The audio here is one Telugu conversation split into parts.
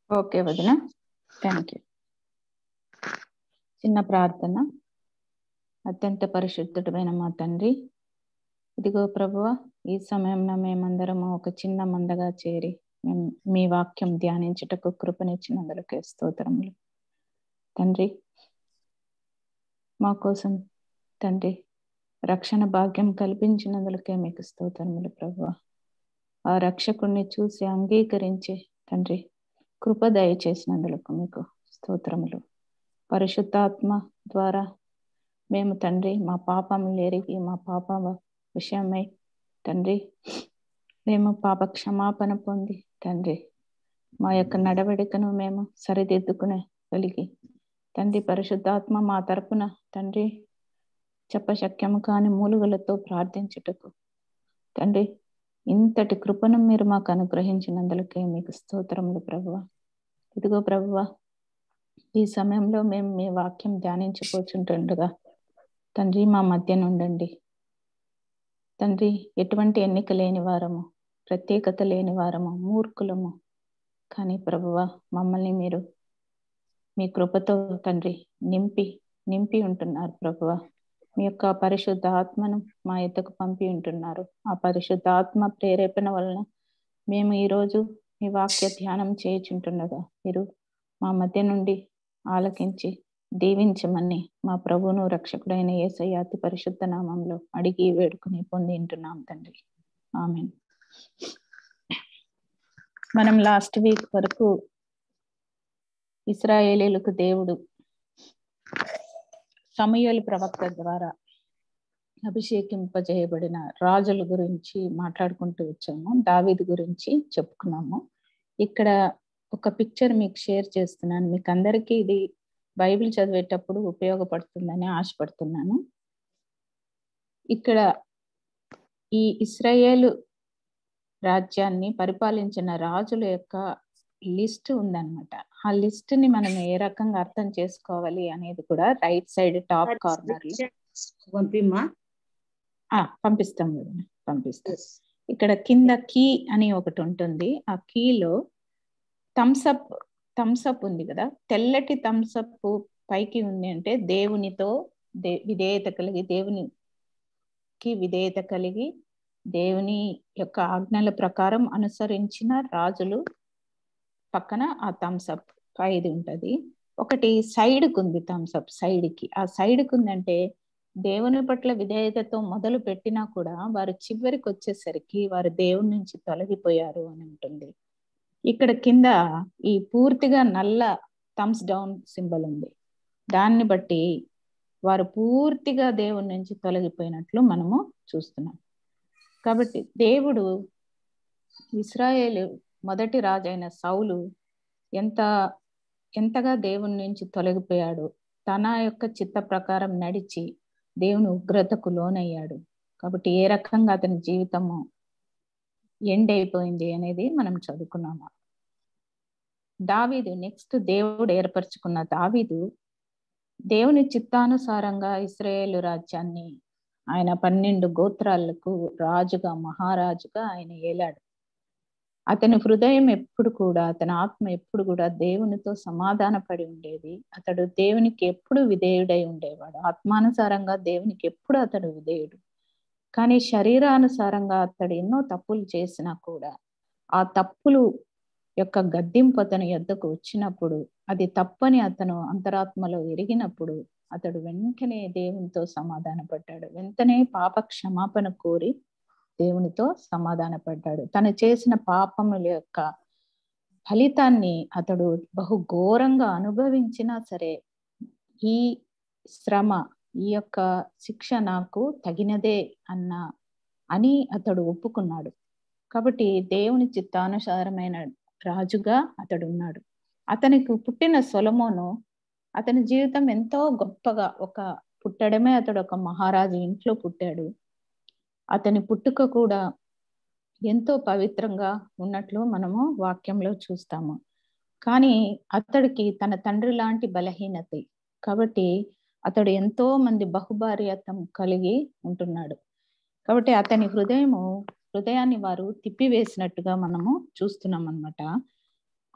ఓకే వదిన థ్యాంక్ యూ చిన్న ప్రార్థన అత్యంత పరిశుద్ధుడమైన మా తండ్రి ఇదిగో ప్రభువ ఈ సమయంలో మేమందరము ఒక చిన్న మందగా చేరి మేము మీ వాక్యం ధ్యానించుటకు కృపనిచ్చినందులకే స్తోత్రములు తండ్రి మా కోసం తండ్రి రక్షణ భాగ్యం కల్పించినందులకే మీకు స్తోత్రములు ప్రభువ ఆ రక్షకుణ్ణి చూసి అంగీకరించి తండ్రి కృప దయచేసినందులకు మీకు స్తోత్రములు పరిశుద్ధాత్మ ద్వారా మేము తండ్రి మా పాపములు ఎరిగి మా పాప విషయమై తండ్రి మేము పాప క్షమాపణ పొంది తండ్రి మా యొక్క నడవడికను మేము సరిదిద్దుకునే కలిగి తండ్రి పరిశుద్ధాత్మ మా తరపున తండ్రి చెప్పశక్యము కాని మూలుగులతో ప్రార్థించుటకు తండ్రి ఇంతటి కృపను మీరు మాకు అనుగ్రహించినందులకే మీకు స్తోత్రములు ప్రభువ ఇదిగో ప్రభువ ఈ సమయంలో మేము మీ వాక్యం ధ్యానించుకోచుంటుండగా తండ్రి మా మధ్య నుండండి తండ్రి ఎటువంటి ఎన్నిక లేని వారము ప్రత్యేకత లేని వారము మూర్ఖులము కానీ ప్రభువ మమ్మల్ని మీరు మీ కృపతో తండ్రి నింపి నింపి ఉంటున్నారు ప్రభువ మీ యొక్క పరిశుద్ధ ఆత్మను మా ఎద్దకు పంపి ఉంటున్నారు ఆ పరిశుద్ధ ఆత్మ ప్రేరేపణ వలన మేము ఈరోజు మీ వాక్య ధ్యానం చేయుచుంటుండగా మీరు మా మధ్య నుండి ఆలకించి దీవించమని మా ప్రభువును రక్షకుడైన ఏసయ్య అతి పరిశుద్ధ నామంలో అడిగి వేడుకుని పొంది ఉంటున్నాం తండ్రి ఆమె మనం లాస్ట్ వీక్ వరకు ఇస్రాయేలీలకు దేవుడు సమయలు ప్రవక్త ద్వారా అభిషేకింపజేయబడిన రాజుల గురించి మాట్లాడుకుంటూ వచ్చాము దావీది గురించి చెప్పుకున్నాము ఇక్కడ ఒక పిక్చర్ మీకు షేర్ చేస్తున్నాను మీకు అందరికీ ఇది బైబిల్ చదివేటప్పుడు ఉపయోగపడుతుందని ఆశపడుతున్నాను ఇక్కడ ఈ ఇస్రాయేలు రాజ్యాన్ని పరిపాలించిన రాజుల యొక్క లిస్ట్ ఉందన్నమాట ఆ లిస్ట్ ని మనం ఏ రకంగా అర్థం చేసుకోవాలి అనేది కూడా రైట్ సైడ్ టాప్ కార్నర్ లో పంపిమ్మా పంపిస్తాం పంపిస్తాం ఇక్కడ కింద కీ అని ఒకటి ఉంటుంది ఆ కీలో థమ్సప్ థమ్సప్ ఉంది కదా తెల్లటి థమ్సప్ పైకి ఉంది అంటే దేవునితో దే విధేయత కలిగి దేవునికి విధేయత కలిగి దేవుని యొక్క ఆజ్ఞల ప్రకారం అనుసరించిన రాజులు పక్కన ఆ థమ్సప్ పైది ఉంటది ఒకటి సైడ్కి ఉంది థమ్సప్ సైడ్కి ఆ సైడ్కి ఉందంటే దేవుని పట్ల విధేయతతో మొదలు పెట్టినా కూడా వారు చివరికి వచ్చేసరికి వారు దేవుని నుంచి తొలగిపోయారు అని ఉంటుంది ఇక్కడ కింద ఈ పూర్తిగా నల్ల థమ్స్ డౌన్ సింబల్ ఉంది దాన్ని బట్టి వారు పూర్తిగా దేవుని నుంచి తొలగిపోయినట్లు మనము చూస్తున్నాం కాబట్టి దేవుడు ఇస్రాయేలు మొదటి రాజైన సౌలు ఎంత ఎంతగా దేవుని నుంచి తొలగిపోయాడు తన యొక్క చిత్త ప్రకారం నడిచి దేవుని ఉగ్రతకు లోనయ్యాడు కాబట్టి ఏ రకంగా అతని జీవితము ఎండ్ అయిపోయింది అనేది మనం చదువుకున్నాము దావీదు నెక్స్ట్ దేవుడు ఏర్పరచుకున్న దావీదు దేవుని చిత్తానుసారంగా ఇస్రాయేలు రాజ్యాన్ని ఆయన పన్నెండు గోత్రాలకు రాజుగా మహారాజుగా ఆయన ఏలాడు అతని హృదయం ఎప్పుడు కూడా అతని ఆత్మ ఎప్పుడు కూడా దేవునితో సమాధాన పడి ఉండేది అతడు దేవునికి ఎప్పుడు విధేయుడై ఉండేవాడు ఆత్మానుసారంగా దేవునికి ఎప్పుడు అతడు విధేయుడు కానీ శరీరానుసారంగా అతడు ఎన్నో తప్పులు చేసినా కూడా ఆ తప్పులు యొక్క గద్దింపు అతని యొద్దకు వచ్చినప్పుడు అది తప్పని అతను అంతరాత్మలో ఎరిగినప్పుడు అతడు వెంటనే దేవునితో సమాధాన పడ్డాడు వెంటనే పాప క్షమాపణ కోరి దేవునితో సమాధాన పడ్డాడు తను చేసిన పాపముల యొక్క ఫలితాన్ని అతడు బహు ఘోరంగా అనుభవించినా సరే ఈ శ్రమ ఈ యొక్క శిక్ష నాకు తగినదే అన్న అని అతడు ఒప్పుకున్నాడు కాబట్టి దేవుని చిత్తానుసారమైన రాజుగా అతడు ఉన్నాడు అతనికి పుట్టిన సొలమోను అతని జీవితం ఎంతో గొప్పగా ఒక పుట్టడమే అతడు ఒక మహారాజు ఇంట్లో పుట్టాడు అతని పుట్టుక కూడా ఎంతో పవిత్రంగా ఉన్నట్లు మనము వాక్యంలో చూస్తాము కానీ అతడికి తన తండ్రి లాంటి బలహీనత కాబట్టి అతడు ఎంతో మంది బహుభార్యతం కలిగి ఉంటున్నాడు కాబట్టి అతని హృదయము హృదయాన్ని వారు తిప్పివేసినట్టుగా మనము చూస్తున్నాం అనమాట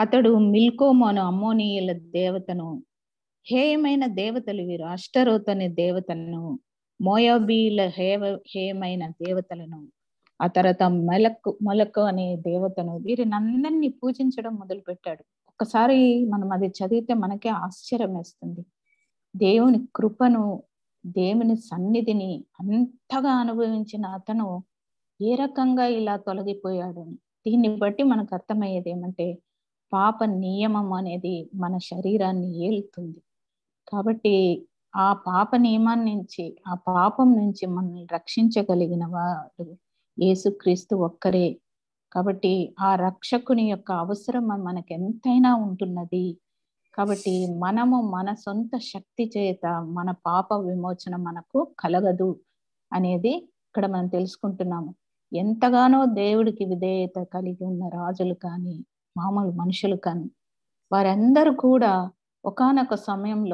అతడు మిల్కోము అను అమ్మోనీయుల దేవతను హేయమైన దేవతలు వీరు అష్టరోత్ అనే దేవతలను మోయాబీల హేవ హేయమైన దేవతలను ఆ తర్వాత మెలకు మొలకు అనే దేవతను వీరిని అందరినీ పూజించడం మొదలు పెట్టాడు ఒకసారి మనం అది చదివితే మనకే ఆశ్చర్యం వేస్తుంది దేవుని కృపను దేవుని సన్నిధిని అంతగా అనుభవించిన అతను ఏ రకంగా ఇలా తొలగిపోయాడు దీన్ని బట్టి మనకు అర్థమయ్యేది ఏమంటే పాప నియమం అనేది మన శరీరాన్ని ఏలుతుంది కాబట్టి ఆ పాప నియమాన్ని నుంచి ఆ పాపం నుంచి మనల్ని రక్షించగలిగిన వాడు యేసుక్రీస్తు ఒక్కరే కాబట్టి ఆ రక్షకుని యొక్క అవసరం మనకు ఎంతైనా ఉంటున్నది కాబట్టి మనము మన సొంత శక్తి చేత మన పాప విమోచన మనకు కలగదు అనేది ఇక్కడ మనం తెలుసుకుంటున్నాము ఎంతగానో దేవుడికి విధేయత కలిగి ఉన్న రాజులు కానీ మామూలు మనుషులు కానీ వారందరూ కూడా ఒకనొక సమయంలో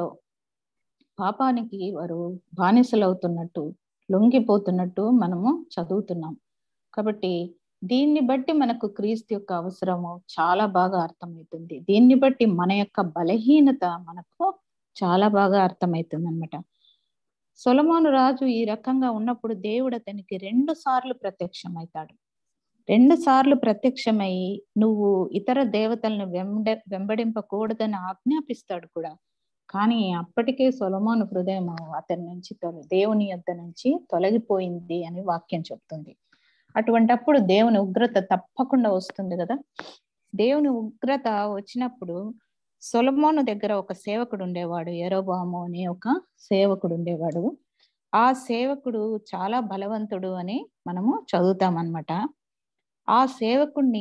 పాపానికి వారు బానిసలవుతున్నట్టు లొంగిపోతున్నట్టు మనము చదువుతున్నాం కాబట్టి దీన్ని బట్టి మనకు క్రీస్తు యొక్క అవసరము చాలా బాగా అర్థమవుతుంది దీన్ని బట్టి మన యొక్క బలహీనత మనకు చాలా బాగా అర్థమవుతుంది అనమాట సొలమోను రాజు ఈ రకంగా ఉన్నప్పుడు దేవుడు అతనికి రెండు సార్లు ప్రత్యక్షమవుతాడు రెండు సార్లు ప్రత్యక్షమై నువ్వు ఇతర దేవతలను వెంబ వెంబడింపకూడదని ఆజ్ఞాపిస్తాడు కూడా కానీ అప్పటికే సొలమోను హృదయం అతని నుంచి తొల దేవుని యొద్ద నుంచి తొలగిపోయింది అని వాక్యం చెప్తుంది అటువంటప్పుడు దేవుని ఉగ్రత తప్పకుండా వస్తుంది కదా దేవుని ఉగ్రత వచ్చినప్పుడు సొలమోను దగ్గర ఒక సేవకుడు ఉండేవాడు ఎరోబాము అనే ఒక సేవకుడు ఉండేవాడు ఆ సేవకుడు చాలా బలవంతుడు అని మనము చదువుతామన్నమాట ఆ సేవకుణ్ణి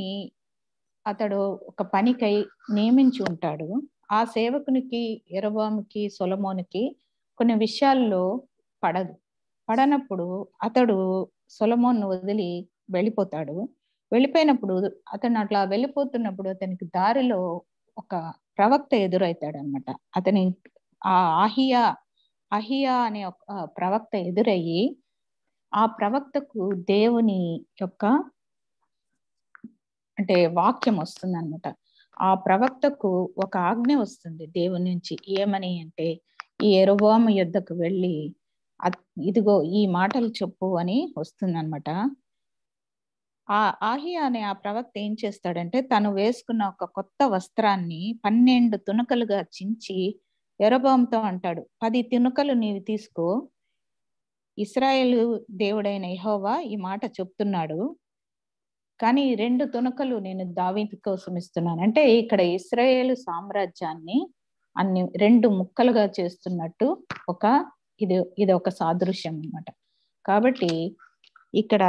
అతడు ఒక పనికై నియమించి ఉంటాడు ఆ సేవకునికి ఎరబాముకి సొలమోనికి కొన్ని విషయాల్లో పడదు పడనప్పుడు అతడు సొలమోన్ను వదిలి వెళ్ళిపోతాడు వెళ్ళిపోయినప్పుడు అతను అట్లా వెళ్ళిపోతున్నప్పుడు అతనికి దారిలో ఒక ప్రవక్త ఎదురవుతాడు అనమాట అతని ఆ ఆహియా అహియా అనే ఒక ప్రవక్త ఎదురయ్యి ఆ ప్రవక్తకు దేవుని యొక్క అంటే వాక్యం వస్తుంది అనమాట ఆ ప్రవక్తకు ఒక ఆజ్ఞ వస్తుంది దేవుని నుంచి ఏమని అంటే ఈ ఎరువాము యుద్ధకు వెళ్ళి ఇదిగో ఈ మాటలు చెప్పు అని వస్తుంది అనమాట ఆ ఆహియా అనే ఆ ప్రవక్త ఏం చేస్తాడంటే తను వేసుకున్న ఒక కొత్త వస్త్రాన్ని పన్నెండు తునకలుగా చించి ఎరబాంతో అంటాడు పది తునకలు నీవు తీసుకో ఇస్రాయేల్ దేవుడైన యహోవా ఈ మాట చెప్తున్నాడు కానీ రెండు తునకలు నేను దావీదు కోసం ఇస్తున్నాను అంటే ఇక్కడ ఇస్రాయేల్ సామ్రాజ్యాన్ని అన్ని రెండు ముక్కలుగా చేస్తున్నట్టు ఒక ఇది ఇది ఒక సాదృశ్యం అనమాట కాబట్టి ఇక్కడ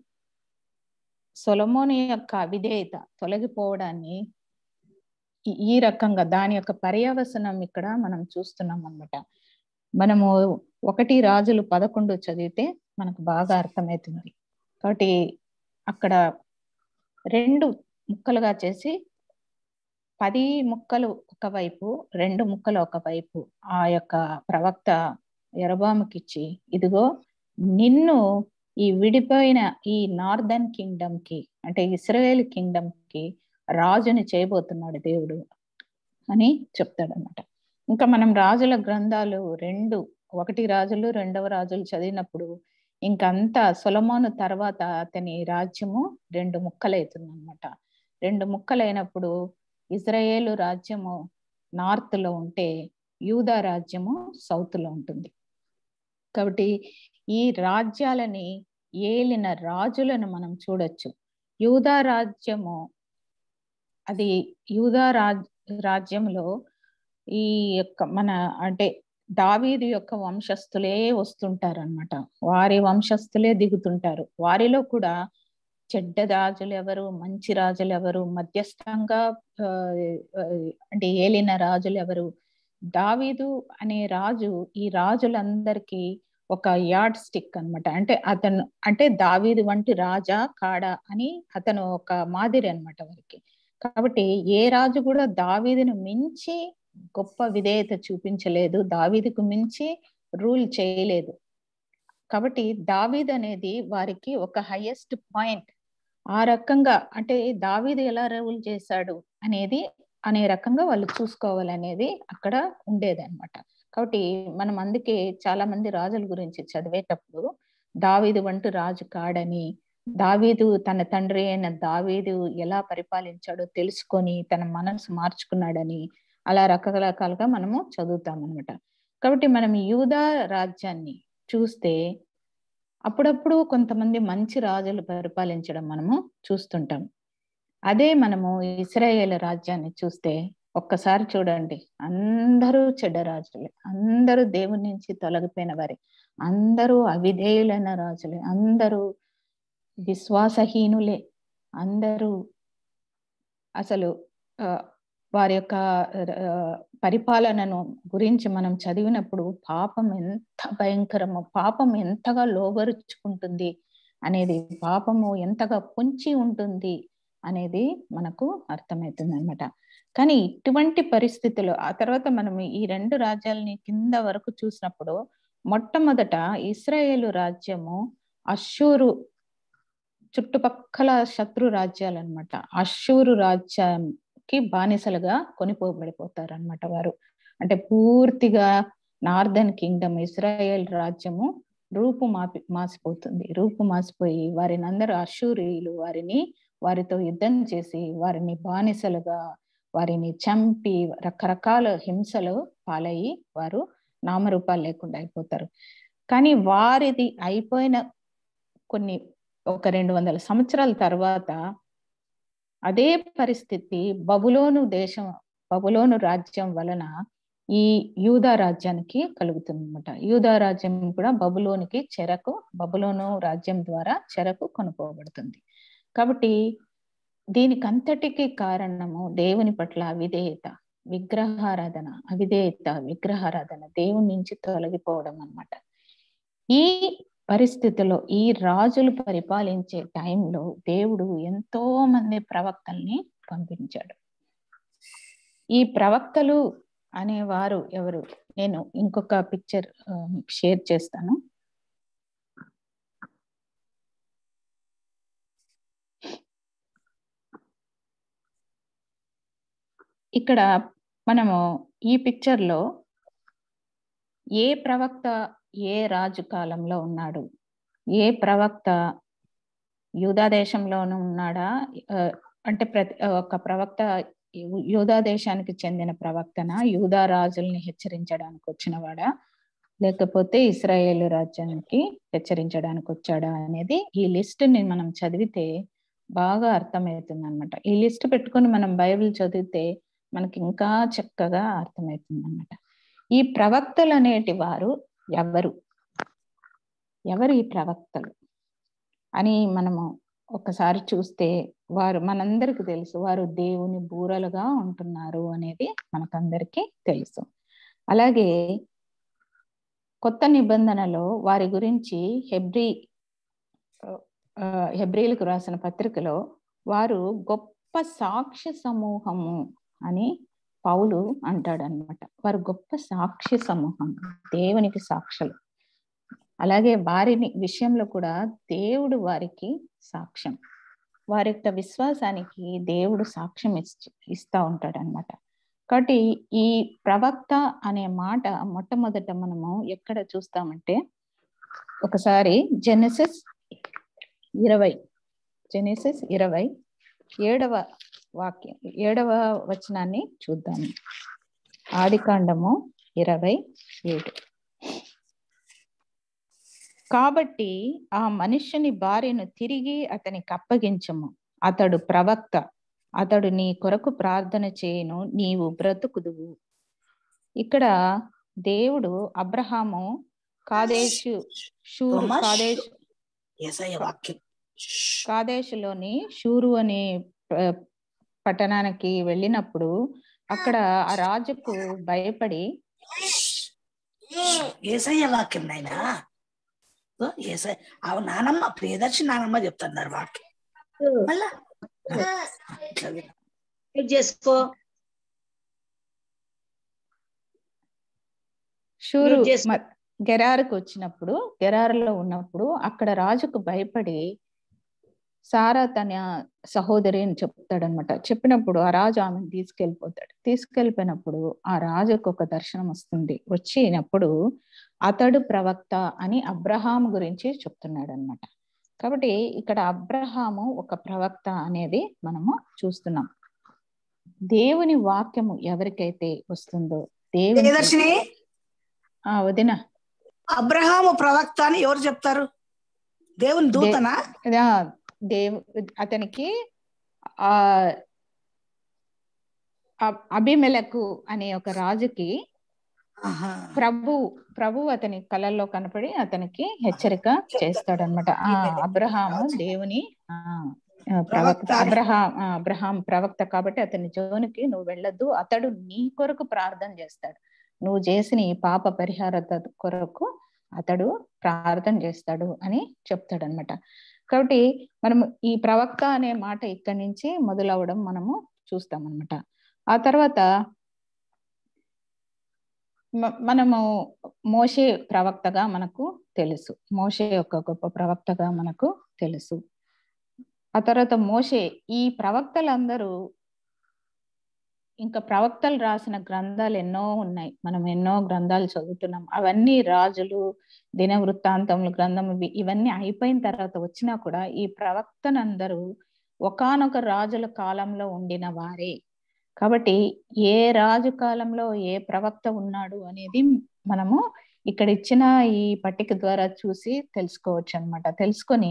సొలమోని యొక్క అవిధేయత తొలగిపోవడాన్ని ఈ రకంగా దాని యొక్క పర్యవసనం ఇక్కడ మనం చూస్తున్నాం అనమాట మనము ఒకటి రాజులు పదకొండు చదివితే మనకు బాగా అర్థమవుతుంది కాబట్టి అక్కడ రెండు ముక్కలుగా చేసి పది ముక్కలు ఒకవైపు రెండు ముక్కలు ఒకవైపు ఆ యొక్క ప్రవక్త ఎరబాముకిచ్చి ఇదిగో నిన్ను ఈ విడిపోయిన ఈ నార్దర్న్ కింగ్డమ్ కి అంటే ఇస్రాయేల్ కింగ్డమ్ కి రాజుని చేయబోతున్నాడు దేవుడు అని చెప్తాడనమాట ఇంకా మనం రాజుల గ్రంథాలు రెండు ఒకటి రాజులు రెండవ రాజులు చదివినప్పుడు ఇంకంతా సొలమోను తర్వాత అతని రాజ్యము రెండు ముక్కలవుతుంది అనమాట రెండు ముక్కలైనప్పుడు ఇజ్రాయేలు రాజ్యము నార్త్ లో ఉంటే యూదా రాజ్యము సౌత్ లో ఉంటుంది కాబట్టి ఈ రాజ్యాలని ఏలిన రాజులను మనం చూడొచ్చు యూదా రాజ్యము అది యూదా రాజ్ రాజ్యంలో ఈ యొక్క మన అంటే దావీదు యొక్క వంశస్థులే వస్తుంటారు అనమాట వారి వంశస్థులే దిగుతుంటారు వారిలో కూడా చెడ్డ రాజులు ఎవరు మంచి రాజులు ఎవరు మధ్యస్థంగా అంటే ఏలిన రాజులు ఎవరు దావీదు అనే రాజు ఈ రాజులందరికీ ఒక యార్డ్ స్టిక్ అనమాట అంటే అతను అంటే దావీదు వంటి రాజా కాడా అని అతను ఒక మాదిరి అనమాట వారికి కాబట్టి ఏ రాజు కూడా దావీదును మించి గొప్ప విధేయత చూపించలేదు దావీదుకు మించి రూల్ చేయలేదు కాబట్టి దావీద్ అనేది వారికి ఒక హైయెస్ట్ పాయింట్ ఆ రకంగా అంటే దావీదు ఎలా రూల్ చేశాడు అనేది అనే రకంగా వాళ్ళు చూసుకోవాలనేది అక్కడ ఉండేది అనమాట కాబట్టి మనం అందుకే చాలా మంది రాజుల గురించి చదివేటప్పుడు దావీదు వంటి రాజు కాడని దావీదు తన తండ్రి అయిన దావీదు ఎలా పరిపాలించాడో తెలుసుకొని తన మనసు మార్చుకున్నాడని అలా రకరకాలుగా మనము చదువుతాం అనమాట కాబట్టి మనం యూదా రాజ్యాన్ని చూస్తే అప్పుడప్పుడు కొంతమంది మంచి రాజులు పరిపాలించడం మనము చూస్తుంటాం అదే మనము ఇస్రాయేల్ రాజ్యాన్ని చూస్తే ఒక్కసారి చూడండి అందరూ చెడ్డ రాజులే అందరూ దేవుని నుంచి తొలగిపోయిన వారి అందరూ అవిధేయులైన రాజులే అందరూ విశ్వాసహీనులే అందరూ అసలు వారి యొక్క పరిపాలనను గురించి మనం చదివినప్పుడు పాపం ఎంత భయంకరమో పాపం ఎంతగా లోబరుచుకుంటుంది అనేది పాపము ఎంతగా పొంచి ఉంటుంది అనేది మనకు అర్థమవుతుంది అనమాట కానీ ఇటువంటి పరిస్థితులు ఆ తర్వాత మనం ఈ రెండు రాజ్యాలని కింద వరకు చూసినప్పుడు మొట్టమొదట ఇస్రాయేలు రాజ్యము అశ్షూరు చుట్టుపక్కల శత్రు రాజ్యాలు అనమాట అశ్షూరు రాజ్యానికి బానిసలుగా కొనిపోబడిపోతారు అనమాట వారు అంటే పూర్తిగా నార్దర్న్ కింగ్డమ్ ఇస్రాయేల్ రాజ్యము రూపు మాపి మాసిపోతుంది రూపు మాసిపోయి వారిని అందరూ అశూరియులు వారిని వారితో యుద్ధం చేసి వారిని బానిసలుగా వారిని చంపి రకరకాల హింసలు పాలయ్యి వారు నామరూపాలు లేకుండా అయిపోతారు కానీ వారిది అయిపోయిన కొన్ని ఒక రెండు వందల సంవత్సరాల తర్వాత అదే పరిస్థితి బబులోను దేశం బబులోను రాజ్యం వలన ఈ యూదా రాజ్యానికి కలుగుతుంది అనమాట యూదా రాజ్యం కూడా బబులోనికి చెరకు బబులోను రాజ్యం ద్వారా చెరకు కొనుక్కోబడుతుంది కాబట్టి దీనికంతటికి కారణము దేవుని పట్ల అవిధేయత విగ్రహారాధన అవిధేయత విగ్రహారాధన దేవుని నుంచి తొలగిపోవడం అనమాట ఈ పరిస్థితిలో ఈ రాజులు పరిపాలించే టైంలో దేవుడు ఎంతో మంది ప్రవక్తల్ని పంపించాడు ఈ ప్రవక్తలు అనేవారు ఎవరు నేను ఇంకొక పిక్చర్ షేర్ చేస్తాను ఇక్కడ మనము ఈ పిక్చర్ లో ఏ ప్రవక్త ఏ రాజు కాలంలో ఉన్నాడు ఏ ప్రవక్త యూదా దేశంలోనూ ఉన్నాడా అంటే ప్రతి ఒక ప్రవక్త యూదా దేశానికి చెందిన ప్రవక్తన యూదా రాజుల్ని హెచ్చరించడానికి వచ్చినవాడా లేకపోతే ఇస్రాయేల్ రాజ్యానికి హెచ్చరించడానికి వచ్చాడా అనేది ఈ లిస్ట్ ని మనం చదివితే బాగా అర్థమవుతుంది అనమాట ఈ లిస్ట్ పెట్టుకొని మనం బైబిల్ చదివితే మనకి ఇంకా చక్కగా అర్థమవుతుంది అనమాట ఈ ప్రవక్తలు అనేటి వారు ఎవరు ఎవరు ఈ ప్రవక్తలు అని మనము ఒకసారి చూస్తే వారు మనందరికి తెలుసు వారు దేవుని బూరలుగా ఉంటున్నారు అనేది మనకందరికీ తెలుసు అలాగే కొత్త నిబంధనలో వారి గురించి హెబ్రి హెబ్రిలకు రాసిన పత్రికలో వారు గొప్ప సాక్ష్య సమూహము అని పౌలు అంటాడనమాట వారు గొప్ప సాక్షి సమూహం దేవునికి సాక్షులు అలాగే వారిని విషయంలో కూడా దేవుడు వారికి సాక్ష్యం వారి యొక్క విశ్వాసానికి దేవుడు సాక్ష్యం ఇస్తా ఉంటాడు అనమాట కాబట్టి ఈ ప్రవక్త అనే మాట మొట్టమొదట మనము ఎక్కడ చూస్తామంటే ఒకసారి జెనసిస్ ఇరవై జెనసిస్ ఇరవై ఏడవ వాక్యం ఏడవ వచనాన్ని చూద్దాము ఆదికాండము ఇరవై ఏడు కాబట్టి ఆ మనుష్యుని భార్యను తిరిగి అతనికి అప్పగించము అతడు ప్రవక్త అతడు నీ కొరకు ప్రార్థన చేయను నీవు బ్రతుకుదువు ఇక్కడ దేవుడు అబ్రహాము కాదేశు షూరు కాదేశ్ కాదేశులోని షూరు అనే పట్టణానికి వెళ్ళినప్పుడు అక్కడ ఆ రాజుకు భయపడి ఏసయ్య వాక్యం నాయనా ఏసయ్య ఆ నానమ్మ ప్రియదర్శి నానమ్మ చెప్తున్నారు వాక్యం మళ్ళా ఇట్లా చేసుకో షూరు గెరారుకు వచ్చినప్పుడు గెరారులో ఉన్నప్పుడు అక్కడ రాజుకు భయపడి సారా తన సహోదరి అని చెప్తాడనమాట చెప్పినప్పుడు ఆ రాజు ఆమెను తీసుకెళ్ళిపోతాడు తీసుకెళ్ళిపోయినప్పుడు ఆ రాజుకు ఒక దర్శనం వస్తుంది వచ్చినప్పుడు అతడు ప్రవక్త అని అబ్రహాం గురించి చెప్తున్నాడు అనమాట కాబట్టి ఇక్కడ అబ్రహాము ఒక ప్రవక్త అనేది మనము చూస్తున్నాం దేవుని వాక్యము ఎవరికైతే వస్తుందో దేవుని ప్రియదర్శిని ఆ వదిన అబ్రహాము ప్రవక్త అని ఎవరు చెప్తారు దేవుని దూతనా ఆ, దేవు అతనికి ఆ అ- అబిమెలకు అనే ఒక రాజుకి ఆహా. ప్రభు ప్రభు అతని కళల్లో కనపడి అతనికి హెచ్చరిక చేస్తాడనమాట ఆ అబ్రహాము దేవుని ఆ ఆ, ప్రవక్త ప్రవక్త అని. అబ్రహాం ఆ, అబ్రహాం ప్రవక్త కాబట్టి అతని జోనికి నువ్వు వెళ్ళొద్దు అతడు నీ కొరకు ప్రార్థన చేస్తాడు నువ్వు చేసిన ఈ పాప పరిహారత కొరకు అతడు ప్రార్థన చేస్తాడు అని చెప్తాడనమాట కాబట్టి మనం ఈ ప్రవక్త అనే మాట ఇక్కడి నుంచి మొదలవడం మనము చూస్తాం అనమాట ఆ తర్వాత మ- మనము మోషే ప్రవక్తగా మనకు తెలుసు మోషే యొక్క గొప్ప ప్రవక్తగా మనకు తెలుసు ఆ తర్వాత మోషే ఈ ప్రవక్తలందరూ ఇంకా ప్రవక్తలు రాసిన గ్రంథాలు ఎన్నో ఉన్నాయి మనం ఎన్నో గ్రంథాలు చదువుతున్నాం అవన్నీ రాజులు దిన వృత్తాంతములు గ్రంథం ఇవి ఇవన్నీ అయిపోయిన తర్వాత వచ్చినా కూడా ఈ ప్రవక్తనందరూ ఒకానొక రాజుల కాలంలో ఉండిన వారే కాబట్టి ఏ రాజు కాలంలో ఏ ప్రవక్త ఉన్నాడు అనేది మనము ఇక్కడ ఇచ్చిన ఈ పట్టిక ద్వారా చూసి తెలుసుకోవచ్చు అన్నమాట తెలుసుకొని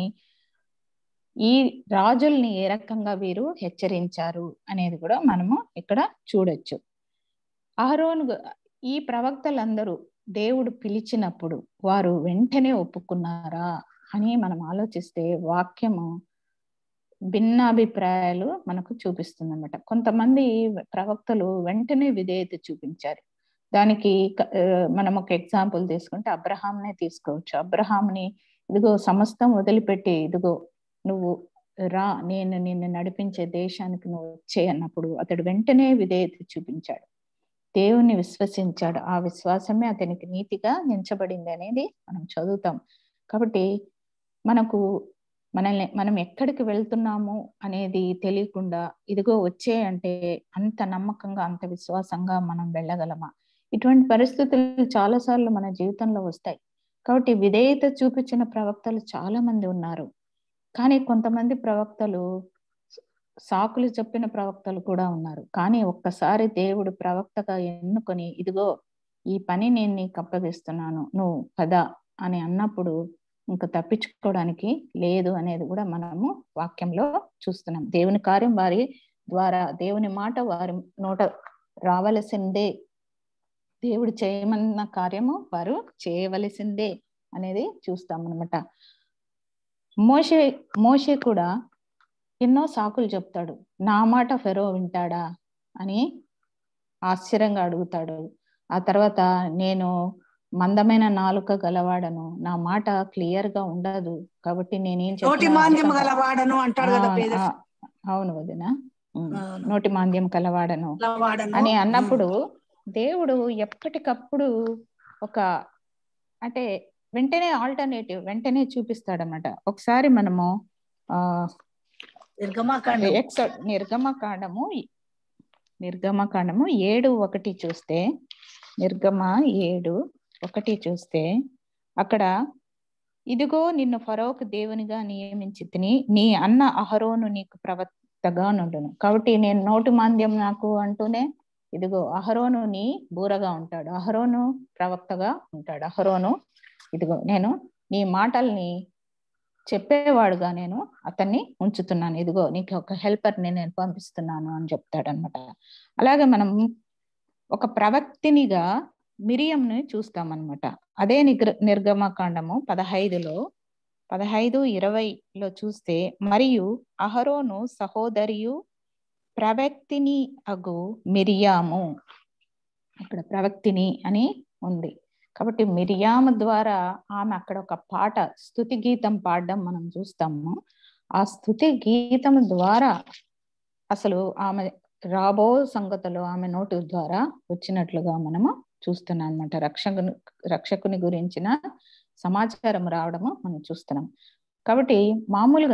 ఈ రాజుల్ని ఏ రకంగా వీరు హెచ్చరించారు అనేది కూడా మనము ఇక్కడ చూడొచ్చు అహరోను గు- ఈ ప్రవక్తలందరూ దేవుడు పిలిచినప్పుడు వారు వెంటనే ఒప్పుకున్నారా అని మనం ఆలోచిస్తే వాక్యము భిన్నాభిప్రాయాలు మనకు చూపిస్తుంది అనమాట కొంతమంది ప్రవక్తలు వెంటనే విధేయత చూపించారు దానికి క- ఆ, మనం ఒక ఎగ్జాంపుల్ తీసుకుంటే అబ్రహాంనే తీసుకోవచ్చు అబ్రహాంని ఇదిగో సమస్తం వదిలిపెట్టి ఇదిగో నువ్వు రా నేను నిన్ను నడిపించే దేశానికి నువ్వు వచ్చే అన్నప్పుడు అతడు వెంటనే విధేయత చూపించాడు దేవుణ్ణి విశ్వసించాడు ఆ విశ్వాసమే అతనికి నీతిగా ఎంచబడింది అనేది మనం చదువుతాం కాబట్టి మనకు మనల్ని మనం ఎక్కడికి వెళ్తున్నాము అనేది తెలియకుండా ఇదిగో వచ్చే అంటే అంత నమ్మకంగా అంత విశ్వాసంగా మనం వెళ్ళగలమా ఇటువంటి పరిస్థితులు చాలాసార్లు మన జీవితంలో వస్తాయి కాబట్టి విధేయత చూపించిన ప్రవక్తలు చాలా మంది ఉన్నారు కానీ కొంతమంది ప్రవక్తలు సాకులు చెప్పిన ప్రవక్తలు కూడా ఉన్నారు కానీ ఒక్కసారి దేవుడు ప్రవక్తగా ఎన్నుకొని ఇదిగో ఈ పని నేను నీకు అప్పగిస్తున్నాను నువ్వు పద అని అన్నప్పుడు ఇంకా తప్పించుకోవడానికి లేదు అనేది కూడా మనము వాక్యంలో చూస్తున్నాం దేవుని కార్యం వారి ద్వారా దేవుని మాట వారి నోట రావలసిందే దేవుడు చేయమన్న కార్యము వారు చేయవలసిందే అనేది చూస్తాం అనమాట మోషే మోషే కూడా ఎన్నో సాకులు చెప్తాడు నా మాట ఫెరో వింటాడా అని ఆశ్చర్యంగా అడుగుతాడు ఆ తర్వాత నేను మందమైన నాలుక గలవాడను నా మాట క్లియర్ గా ఉండదు కాబట్టి నేనేం నోటి చెప్పినా మాంద్యం అర్థం- గలవాడను అంటాడు కదా ఆ, ప్రియదర్శిని. ఆ, అవును వదిన ఉమ్, అవును. నోటి మాంద్యం కలవాడను గలవాడను. అని అన్నప్పుడు దేవుడు ఎప్పటికప్పుడు ఒక అంటే వెంటనే ఆల్టర్నేటివ్ వెంటనే చూపిస్తాడనమాట ఒకసారి మనము ఆ నిర్గమాకాండం ఎక్స నిర్గమకాండము నిర్గమకాండము ఏడు ఒకటి చూస్తే నిర్గమ ఏడు ఒకటి చూస్తే అక్కడ ఇదిగో నిన్ను ఫరోకు దేవునిగా నియమించి తిని నీ అన్న అహరోను నీకు ప్రవక్తగా నుండును కాబట్టి నేను నోటి మాంద్యం నాకు అంటూనే ఇదిగో అహరోను నీ బూరగా ఉంటాడు అహరోను ప్రవక్తగా ఉంటాడు అహరోను ఇదిగో నేను నీ మాటల్ని చెప్పేవాడుగా నేను అతన్ని ఉంచుతున్నాను ఇదిగో నీకు ఒక హెల్పర్ నేను పంపిస్తున్నాను అని చెప్తాడు అనమాట అలాగే మనం ఒక ప్రవక్తినిగా మిరియంని చూస్తామన్నమాట అదే నిగ్ర నిర్గమకాండము పదహైదులో పదహైదు ఇరవైలో చూస్తే మరియు అహరోను సహోదరియు ప్రవక్తిని అగు మిరియాము అక్కడ ప్రవక్తిని అని ఉంది కాబట్టి మిరియాము ద్వారా ఆమె అక్కడ ఒక పాట స్థుతి గీతం పాడడం మనం చూస్తాము ఆ స్థుతి గీతం ద్వారా అసలు ఆమె రాబో సంగతులు ఆమె నోటు ద్వారా వచ్చినట్లుగా మనము చూస్తున్నాం అనమాట రక్షకుని రక్షకుని గురించిన సమాచారం రావడము మనం చూస్తున్నాం కాబట్టి మామూలుగా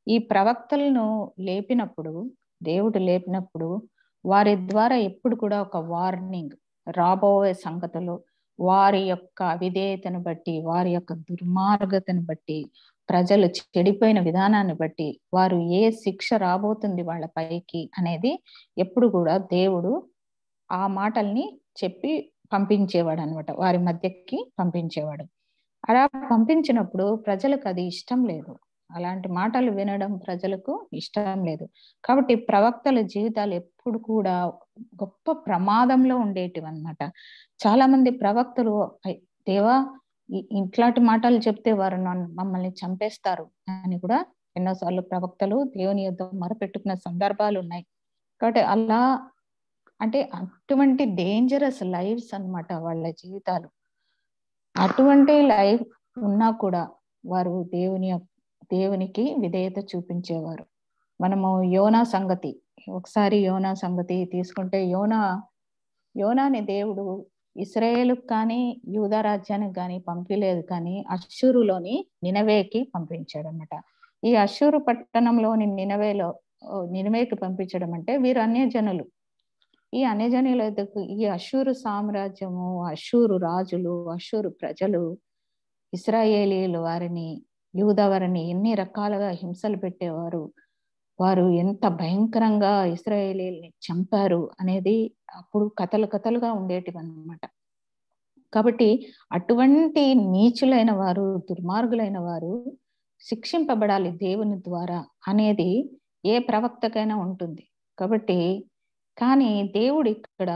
ఈ ప్రవక్తలను లేపినప్పుడు దేవుడు లేపినప్పుడు వారి ద్వారా ఎప్పుడు కూడా ఒక వార్నింగ్ రాబోయే సంగతులు వారి యొక్క అవిధేయతను బట్టి వారి యొక్క దుర్మార్గతను బట్టి ప్రజలు చెడిపోయిన విధానాన్ని బట్టి వారు ఏ శిక్ష రాబోతుంది వాళ్ళ పైకి అనేది ఎప్పుడు కూడా దేవుడు ఆ మాటల్ని చెప్పి పంపించేవాడు అనమాట వారి మధ్యకి పంపించేవాడు అలా పంపించినప్పుడు ప్రజలకు అది ఇష్టం లేదు అలాంటి మాటలు వినడం ప్రజలకు ఇష్టం లేదు కాబట్టి ప్రవక్తల జీవితాలు ఎప్పుడు కూడా గొప్ప ప్రమాదంలో ఉండేటివి అనమాట చాలా మంది ప్రవక్తలు దేవా ఇట్లాంటి మాటలు చెప్తే వారు మమ్మల్ని చంపేస్తారు అని కూడా ఎన్నోసార్లు ప్రవక్తలు దేవుని యొద్ద మొరపెట్టుకున్న సందర్భాలు ఉన్నాయి కాబట్టి అలా అంటే అటువంటి డేంజరస్ లైఫ్స్ అనమాట వాళ్ళ జీవితాలు అటువంటి లైఫ్ ఉన్నా కూడా వారు దేవుని దేవునికి విధేయత చూపించేవారు మనము యోనా సంగతి ఒకసారి యోనా సంగతి తీసుకుంటే యోనా యోనాని దేవుడు ఇస్రాయేల్ కానీ యూదా రాజ్యానికి కానీ పంపిలేదు కానీ అశ్షూరులోని నినవేకి పంపించాడు అనమాట ఈ అశ్షూరు పట్టణంలోని నినవేలో నినవేకి పంపించడం అంటే వీరు అన్యజనులు ఈ అన్యజనుల ఈ అశ్షూరు సామ్రాజ్యము అశ్షూరు రాజులు అశ్షూరు ప్రజలు ఇస్రాయేలీలు వారిని యూదా వారిని ఎన్ని రకాలుగా హింసలు పెట్టేవారు వారు ఎంత భయంకరంగా ఇస్రాయేలీల్ని చంపారు అనేది అప్పుడు కథలు కథలుగా ఉండేటివి అన్నమాట కాబట్టి అటువంటి నీచులైన వారు దుర్మార్గులైన వారు శిక్షింపబడాలి దేవుని ద్వారా అనేది ఏ ప్రవక్తకైనా ఉంటుంది కాబట్టి కానీ దేవుడు ఇక్కడ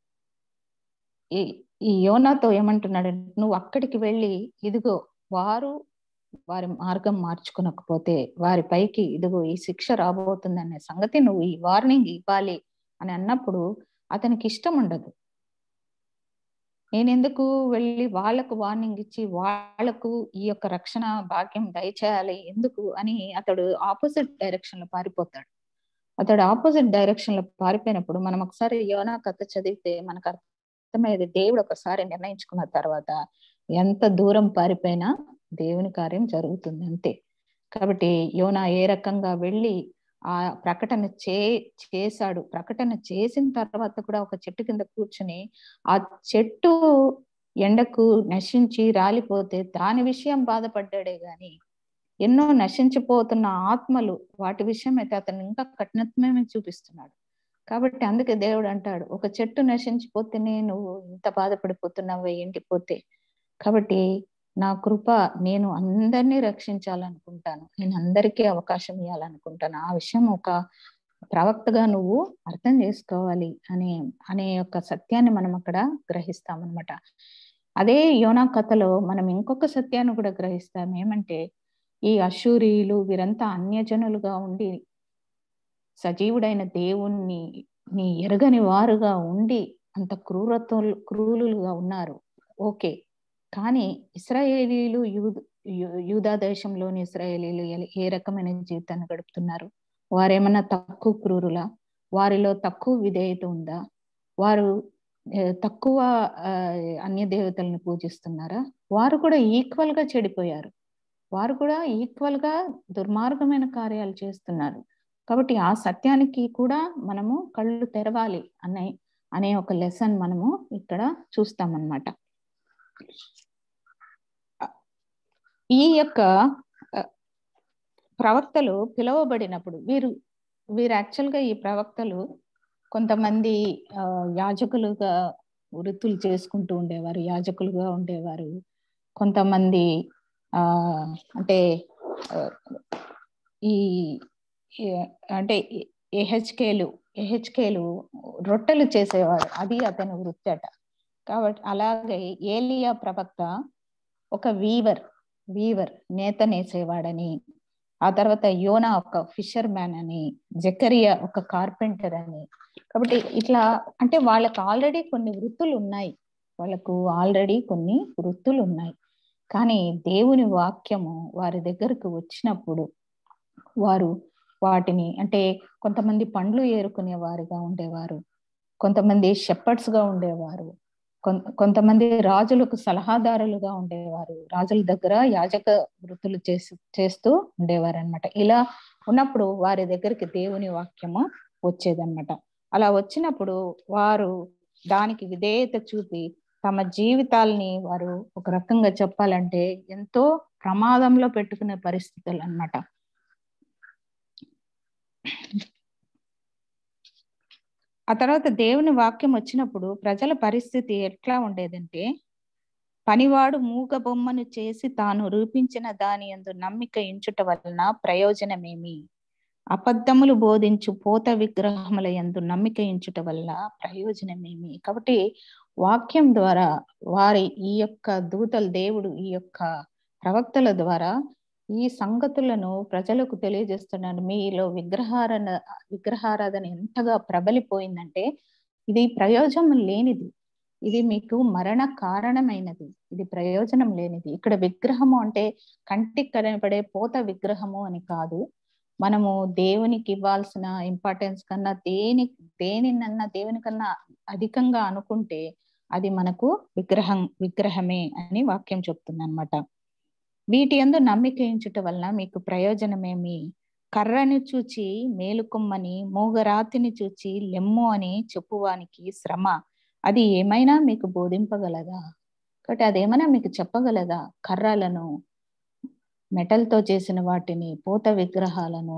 ఈ యోనాతో ఏమంటున్నాడు నువ్వు అక్కడికి వెళ్ళి ఇదిగో వారు వారి మార్గం మార్చుకునకపోతే వారి పైకి ఇదిగో ఈ శిక్ష రాబోతుంది అనే సంగతి నువ్వు ఈ వార్నింగ్ ఇవ్వాలి అని అన్నప్పుడు అతనికి ఇష్టం ఉండదు నేనెందుకు వెళ్ళి వాళ్లకు వార్నింగ్ ఇచ్చి వాళ్లకు ఈ యొక్క రక్షణ భాగ్యం దయచేయాలి ఎందుకు అని అతడు ఆపోజిట్ డైరెక్షన్ లో పారిపోతాడు అతడు ఆపోజిట్ డైరెక్షన్ లో పారిపోయినప్పుడు మనం ఒకసారి యోనా కథ చదివితే మనకు అర్థమయ్యేది దేవుడు ఒకసారి నిర్ణయించుకున్న తర్వాత ఎంత దూరం పారిపోయినా దేవుని కార్యం జరుగుతుంది అంతే కాబట్టి యోనా ఏ రకంగా వెళ్ళి ఆ ప్రకటన చే చేశాడు ప్రకటన చేసిన తర్వాత కూడా ఒక చెట్టు కింద కూర్చుని ఆ చెట్టు ఎండకు నశించి రాలిపోతే దాని విషయం బాధపడ్డాడే గాని ఎన్నో నశించిపోతున్న ఆత్మలు వాటి విషయం అయితే అతను ఇంకా కఠినత్వమే చూపిస్తున్నాడు కాబట్టి అందుకే దేవుడు అంటాడు ఒక చెట్టు నశించిపోతేనే నువ్వు ఇంత బాధపడిపోతున్నావు ఎండిపోతే కాబట్టి నా కృప నేను అందరినీ రక్షించాలనుకుంటాను నేను అందరికీ అవకాశం ఇవ్వాలనుకుంటాను ఆ విషయం ఒక ప్రవక్తగా నువ్వు అర్థం చేసుకోవాలి అనే అనే యొక్క సత్యాన్ని మనం అక్కడ గ్రహిస్తామన్నమాట అదే యోనా కథలో మనం ఇంకొక సత్యాన్ని కూడా గ్రహిస్తాం ఏమంటే ఈ అశూరియులు వీరంతా అన్యజనులుగా ఉండి సజీవుడైన దేవుణ్ణి నీ ఎరగని వారుగా ఉండి అంత క్రూరత్వ క్రూరులుగా ఉన్నారు ఓకే కానీ ఇస్రాయేలీలు యూద యూదా దేశంలోని ఇస్రాయేలీలు ఏ రకమైన జీవితాన్ని గడుపుతున్నారు వారేమన్నా తక్కువ క్రూరులా వారిలో తక్కువ విధేయత ఉందా వారు తక్కువ అన్య దేవతలను పూజిస్తున్నారా వారు కూడా ఈక్వల్ గా చెడిపోయారు వారు కూడా ఈక్వల్ గా దుర్మార్గమైన కార్యాలు చేస్తున్నారు కాబట్టి ఆ సత్యానికి కూడా మనము కళ్ళు తెరవాలి అనే అనే ఒక లెసన్ మనము ఇక్కడ చూస్తామన్నమాట ఈ యొక్క ప్రవక్తలు పిలువబడినప్పుడు వీరు వీరు యాక్చువల్గా ఈ ప్రవక్తలు కొంతమంది యాజకులుగా వృత్తులు చేసుకుంటూ ఉండేవారు యాజకులుగా ఉండేవారు కొంతమంది ఆ అంటే ఈ అంటే ఏహెచ్కేలు ఏహెచ్కేలు రొట్టెలు చేసేవాడు అది అతని వృత్తి అట కాబట్టి అలాగే ఏలియా ప్రవక్త ఒక వీవర్ వీవర్ నేత నేసేవాడని ఆ తర్వాత యోనా ఒక ఫిషర్ మ్యాన్ అని జకరియా ఒక కార్పెంటర్ అని కాబట్టి ఇట్లా అంటే వాళ్ళకు ఆల్రెడీ కొన్ని వృత్తులు ఉన్నాయి వాళ్ళకు ఆల్రెడీ కొన్ని వృత్తులు ఉన్నాయి కానీ దేవుని వాక్యము వారి దగ్గరకు వచ్చినప్పుడు వారు వాటిని అంటే కొంతమంది పండ్లు ఏరుకునే వారుగా ఉండేవారు కొంతమంది షెపర్డ్స్ గా ఉండేవారు కొంతమంది రాజులకు సలహాదారులుగా ఉండేవారు రాజుల దగ్గర యాజక వృత్తులు చేసి చేస్తూ ఉండేవారు అనమాట ఇలా ఉన్నప్పుడు వారి దగ్గరికి దేవుని వాక్యము వచ్చేదన్నమాట అలా వచ్చినప్పుడు వారు దానికి విధేయత చూపి తమ జీవితాల్ని వారు ఒక రకంగా చెప్పాలంటే ఎంతో ప్రమాదంలో పెట్టుకునే పరిస్థితులు అన్నమాట ఆ తర్వాత దేవుని వాక్యం వచ్చినప్పుడు ప్రజల పరిస్థితి ఎట్లా ఉండేదంటే పనివాడు మూగ బొమ్మను చేసి తాను రూపించిన దాని యందు నమ్మిక ఇంచుట వలన ప్రయోజనమేమి అబద్ధములు బోధించు పోత విగ్రహముల యందు నమ్మిక ఇంచుట వల్ల ప్రయోజనమేమి కాబట్టి వాక్యం ద్వారా వారి ఈ యొక్క దూతలు దేవుడు ఈ యొక్క ప్రవక్తల ద్వారా ఈ సంగతులను ప్రజలకు తెలియజేస్తున్నాడు మీలో విగ్రహారాధన విగ్రహారాధన ఎంతగా ప్రబలిపోయిందంటే ఇది ప్రయోజనం లేనిది ఇది మీకు మరణ కారణమైనది ఇది ప్రయోజనం లేనిది ఇక్కడ విగ్రహము అంటే కంటికి కనపడే పోత విగ్రహము అని కాదు మనము దేవునికి ఇవ్వాల్సిన ఇంపార్టెన్స్ కన్నా దేని దేనినన్నా దేవుని కన్నా అధికంగా అనుకుంటే అది మనకు విగ్రహం విగ్రహమే అని వాక్యం చెప్తుంది అనమాట వీటి ఎందు నమ్మిక ఉంచుట వలన మీకు ప్రయోజనమేమి కర్రని చూచి మేలుకొమ్మని మూగరాతిని చూచి లెమ్ము అని చెప్పువానికి శ్రమ అది ఏమైనా మీకు బోధింపగలదా కాబట్టి అదేమైనా మీకు చెప్పగలదా కర్రలను మెటల్తో చేసిన వాటిని పూత విగ్రహాలను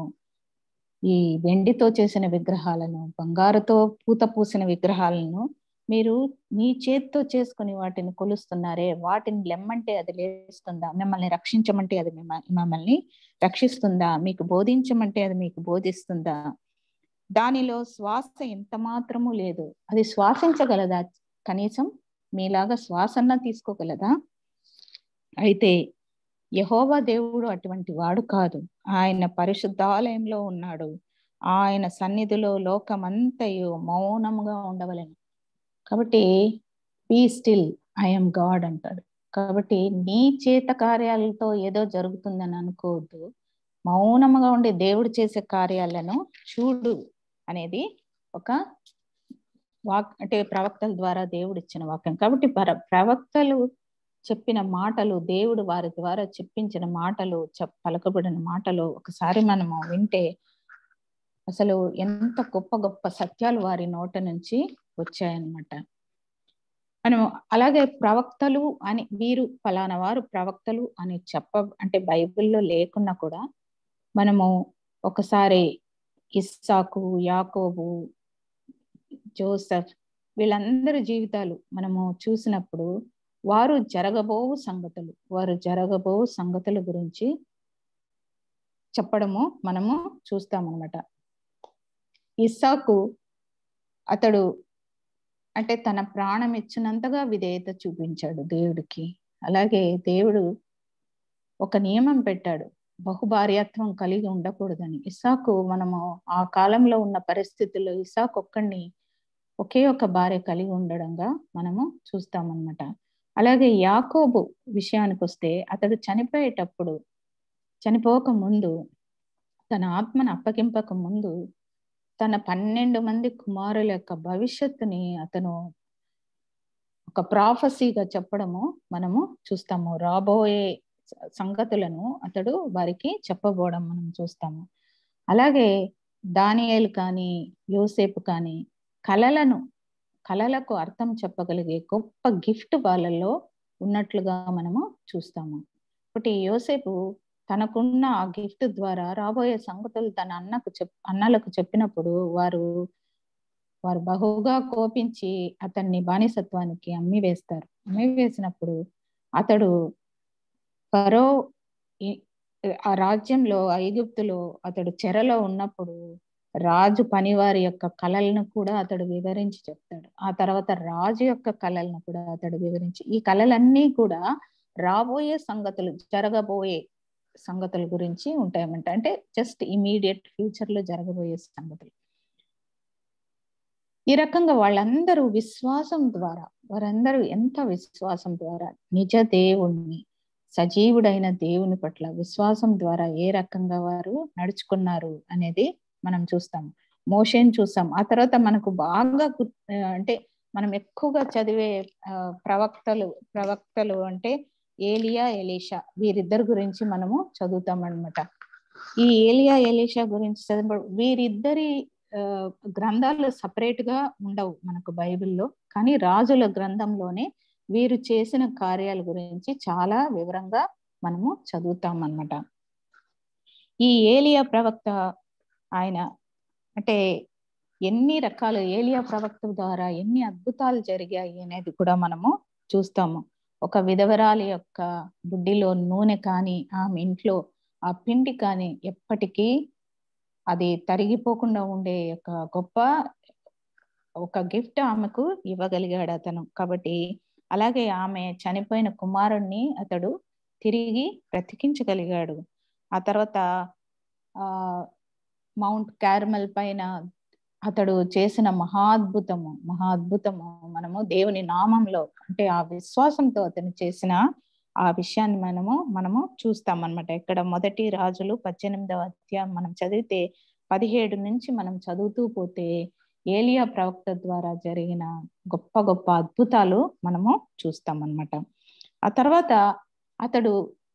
ఈ వెండితో చేసిన విగ్రహాలను బంగారుతో పూత పూసిన విగ్రహాలను మీరు మీ చేత్తో చేసుకుని వాటిని కొలుస్తున్నారే వాటిని లెమ్మంటే అది లేస్తుందా మిమ్మల్ని రక్షించమంటే అది మిమ్మల్ని రక్షిస్తుందా మీకు బోధించమంటే అది మీకు బోధిస్తుందా దానిలో శ్వాస ఎంత మాత్రము లేదు అది శ్వాసించగలదా కనీసం మీలాగా శ్వాసన్న తీసుకోగలదా అయితే యహోవా దేవుడు అటువంటి వాడు కాదు ఆయన పరిశుద్ధాలయంలో ఉన్నాడు ఆయన సన్నిధిలో లోకమంతయు మౌనముగా ఉండవలను కాబట్టి బీ స్టిల్ ఐఎమ్ గాడ్ అంటాడు కాబట్టి నీ చేత కార్యాలతో ఏదో జరుగుతుందని అనుకోవద్దు మౌనముగా ఉండే దేవుడు చేసే కార్యాలను చూడు అనేది ఒక వాక్ అంటే ప్రవక్తల ద్వారా దేవుడు ఇచ్చిన వాక్యం కాబట్టి ప్రవక్తలు చెప్పిన మాటలు దేవుడు వారి ద్వారా చెప్పించిన మాటలు చెప్ పలకబడిన మాటలు ఒకసారి మనము వింటే అసలు ఎంత గొప్ప గొప్ప సత్యాలు వారి నోట నుంచి వచ్చాయన్నమాట మనం అలాగే ప్రవక్తలు అని వీరు ఫలానా వారు ప్రవక్తలు అని చెప్ప అంటే బైబిల్లో లేకున్నా కూడా మనము ఒకసారి ఇస్సాకు యాకోబు జోసఫ్ వీళ్ళందరి జీవితాలు మనము చూసినప్పుడు వారు జరగబోవు సంగతులు వారు జరగబోవు సంగతుల గురించి చెప్పడము మనము చూస్తామన్నమాట ఇస్సాకు అతడు అంటే తన ప్రాణం ఇచ్చినంతగా విధేయత చూపించాడు దేవుడికి అలాగే దేవుడు ఒక నియమం పెట్టాడు బహుభార్యాత్వం కలిగి ఉండకూడదని ఇసాకు మనము ఆ కాలంలో ఉన్న పరిస్థితుల్లో ఇసాకు ఒక్కడిని ఒకే ఒక భార్య కలిగి ఉండడంగా మనము చూస్తామన్నమాట అలాగే యాకోబు విషయానికి వస్తే అతడు చనిపోయేటప్పుడు చనిపోక ముందు తన ఆత్మను అప్పగింపక ముందు తన పన్నెండు మంది కుమారుల యొక్క భవిష్యత్తుని అతను ఒక ప్రాఫసీగా చెప్పడము మనము చూస్తాము రాబోయే సంగతులను అతడు వారికి చెప్పబోవడం మనం చూస్తాము అలాగే దానియేలు కానీ యోసేపు కానీ కళలను కళలకు అర్థం చెప్పగలిగే గొప్ప గిఫ్ట్ వాళ్ళలో ఉన్నట్లుగా మనము చూస్తాము ఒకటి యోసేపు తనకున్న ఆ గిఫ్ట్ ద్వారా రాబోయే సంగతులు తన అన్నకు చెప్ అన్నలకు చెప్పినప్పుడు వారు వారు బహుగా కోపించి అతన్ని బానిసత్వానికి అమ్మి వేస్తారు అమ్మి వేసినప్పుడు అతడు ఫరో ఆ రాజ్యంలో ఐగుప్తులో అతడు చెరలో ఉన్నప్పుడు రాజు పనివారి యొక్క కళలను కూడా అతడు వివరించి చెప్తాడు ఆ తర్వాత రాజు యొక్క కళలను కూడా అతడు వివరించి ఈ కళలన్నీ కూడా రాబోయే సంగతులు జరగబోయే సంగతుల గురించి ఉంటాయన్నమాట అంటే జస్ట్ ఇమీడియట్ ఫ్యూచర్ లో జరగబోయే సంగతులు ఈ రకంగా వాళ్ళందరూ విశ్వాసం ద్వారా వారందరూ ఎంత విశ్వాసం ద్వారా నిజ దేవుణ్ణి సజీవుడైన దేవుని పట్ల విశ్వాసం ద్వారా ఏ రకంగా వారు నడుచుకున్నారు అనేది మనం చూస్తాం మోషన్ చూస్తాం ఆ తర్వాత మనకు బాగా అంటే మనం ఎక్కువగా చదివే ప్రవక్తలు ప్రవక్తలు అంటే ఏలియా ఎలీషా వీరిద్దరి గురించి మనము చదువుతాం అనమాట ఈ ఏలియా ఎలీషా గురించి చదివినప్పుడు వీరిద్దరి ఆ, గ్రంథాలు సపరేట్ గా ఉండవు మనకు బైబిల్లో కానీ రాజుల గ్రంథంలోనే వీరు చేసిన కార్యాల గురించి చాలా వివరంగా మనము చదువుతాం అన్నమాట ఈ ఏలియా ప్రవక్త ఆయన అంటే ఎన్ని రకాల ఏలియా ప్రవక్త ద్వారా ఎన్ని అద్భుతాలు జరిగాయి అనేది కూడా మనము చూస్తాము ఒక విధవరాలి యొక్క బుడ్డిలో నూనె కానీ ఆమె ఇంట్లో ఆ పిండి కానీ ఎప్పటికీ అది తరిగిపోకుండా ఉండే ఒక గొప్ప ఒక గిఫ్ట్ ఆమెకు ఇవ్వగలిగాడు అతను కాబట్టి అలాగే ఆమె చనిపోయిన కుమారుణ్ణి అతడు తిరిగి బ్రతికించగలిగాడు ఆ తర్వాత ఆ మౌంట్ క్యారమల్ పైన అతడు చేసిన మహాద్భుతము మహాద్భుతము మనము దేవుని నామంలో అంటే ఆ విశ్వాసంతో అతను చేసిన ఆ విషయాన్ని మనము మనము చూస్తాం అనమాట ఇక్కడ మొదటి రాజులు పద్దెనిమిదవ అధ్యాయం మనం చదివితే పదిహేడు నుంచి మనం చదువుతూ పోతే ఏలియా ప్రవక్త ద్వారా జరిగిన గొప్ప గొప్ప అద్భుతాలు మనము చూస్తాం అన్నమాట ఆ తర్వాత అతడు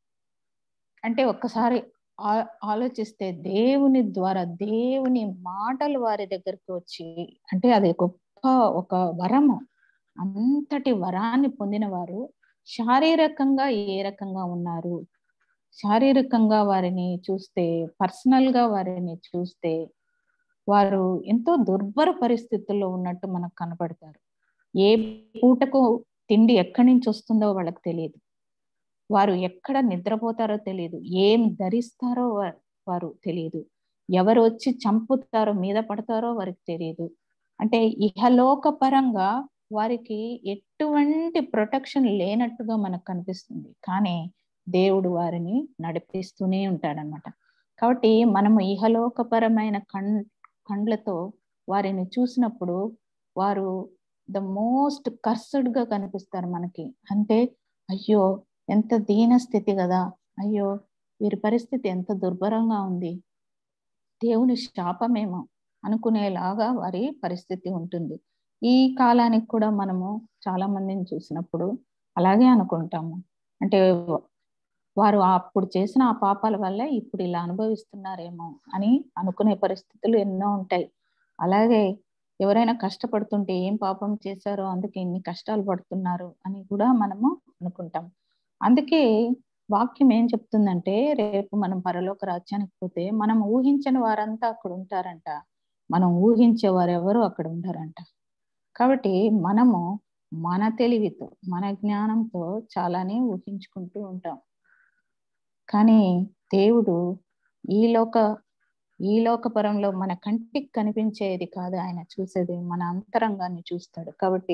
అంటే ఒక్కసారి ఆ- ఆలోచిస్తే దేవుని ద్వారా దేవుని మాటలు వారి దగ్గరికి వచ్చి అంటే అది గొప్ప ఒక వరము అంతటి వరాన్ని పొందిన వారు శారీరకంగా ఏ రకంగా ఉన్నారు శారీరకంగా వారిని చూస్తే పర్సనల్ గా వారిని చూస్తే వారు ఎంతో దుర్భర పరిస్థితుల్లో ఉన్నట్టు మనకు కనపడతారు ఏ పూటకు తిండి ఎక్కడి నుంచి వస్తుందో వాళ్ళకి తెలియదు వారు ఎక్కడ నిద్రపోతారో తెలియదు ఏం ధరిస్తారో వా- వారు తెలియదు ఎవరు వచ్చి చంపుతారో మీద పడతారో వారికి తెలియదు అంటే ఇహలోక పరంగా వారికి ఎటువంటి ప్రొటెక్షన్ లేనట్టుగా మనకు కనిపిస్తుంది కానీ దేవుడు వారిని నడిపిస్తూనే ఉంటాడనమాట కాబట్టి మనము ఇహలోకపరమైన కం కండ్లతో వారిని చూసినప్పుడు వారు ద మోస్ట్ కర్సడ్ గా కనిపిస్తారు మనకి అంటే అయ్యో ఎంత దీన స్థితి కదా అయ్యో వీరి పరిస్థితి ఎంత దుర్భరంగా ఉంది దేవుని శాపమేమో అనుకునేలాగా వారి పరిస్థితి ఉంటుంది ఈ కాలానికి కూడా మనము చాలా మందిని చూసినప్పుడు అలాగే అనుకుంటాము అంటే వారు అప్పుడు చేసిన ఆ పాపాల వల్ల ఇప్పుడు ఇలా అనుభవిస్తున్నారేమో అని అనుకునే పరిస్థితులు ఎన్నో ఉంటాయి అలాగే ఎవరైనా కష్టపడుతుంటే ఏం పాపం చేశారో అందుకే ఇన్ని కష్టాలు పడుతున్నారు అని కూడా మనము అనుకుంటాం అందుకే వాక్యం ఏం చెప్తుందంటే రేపు మనం పరలోక రాజ్యానికి పోతే మనం ఊహించని వారంతా అక్కడ ఉంటారంట మనం ఊహించే వారు ఎవరు అక్కడ ఉంటారంట కాబట్టి మనము మన తెలివితో మన జ్ఞానంతో చాలానే ఊహించుకుంటూ ఉంటాం కానీ దేవుడు ఈ లోక ఈ లోకపరంలో మన కంటికి కనిపించేది కాదు ఆయన చూసేది మన అంతరంగాన్ని చూస్తాడు కాబట్టి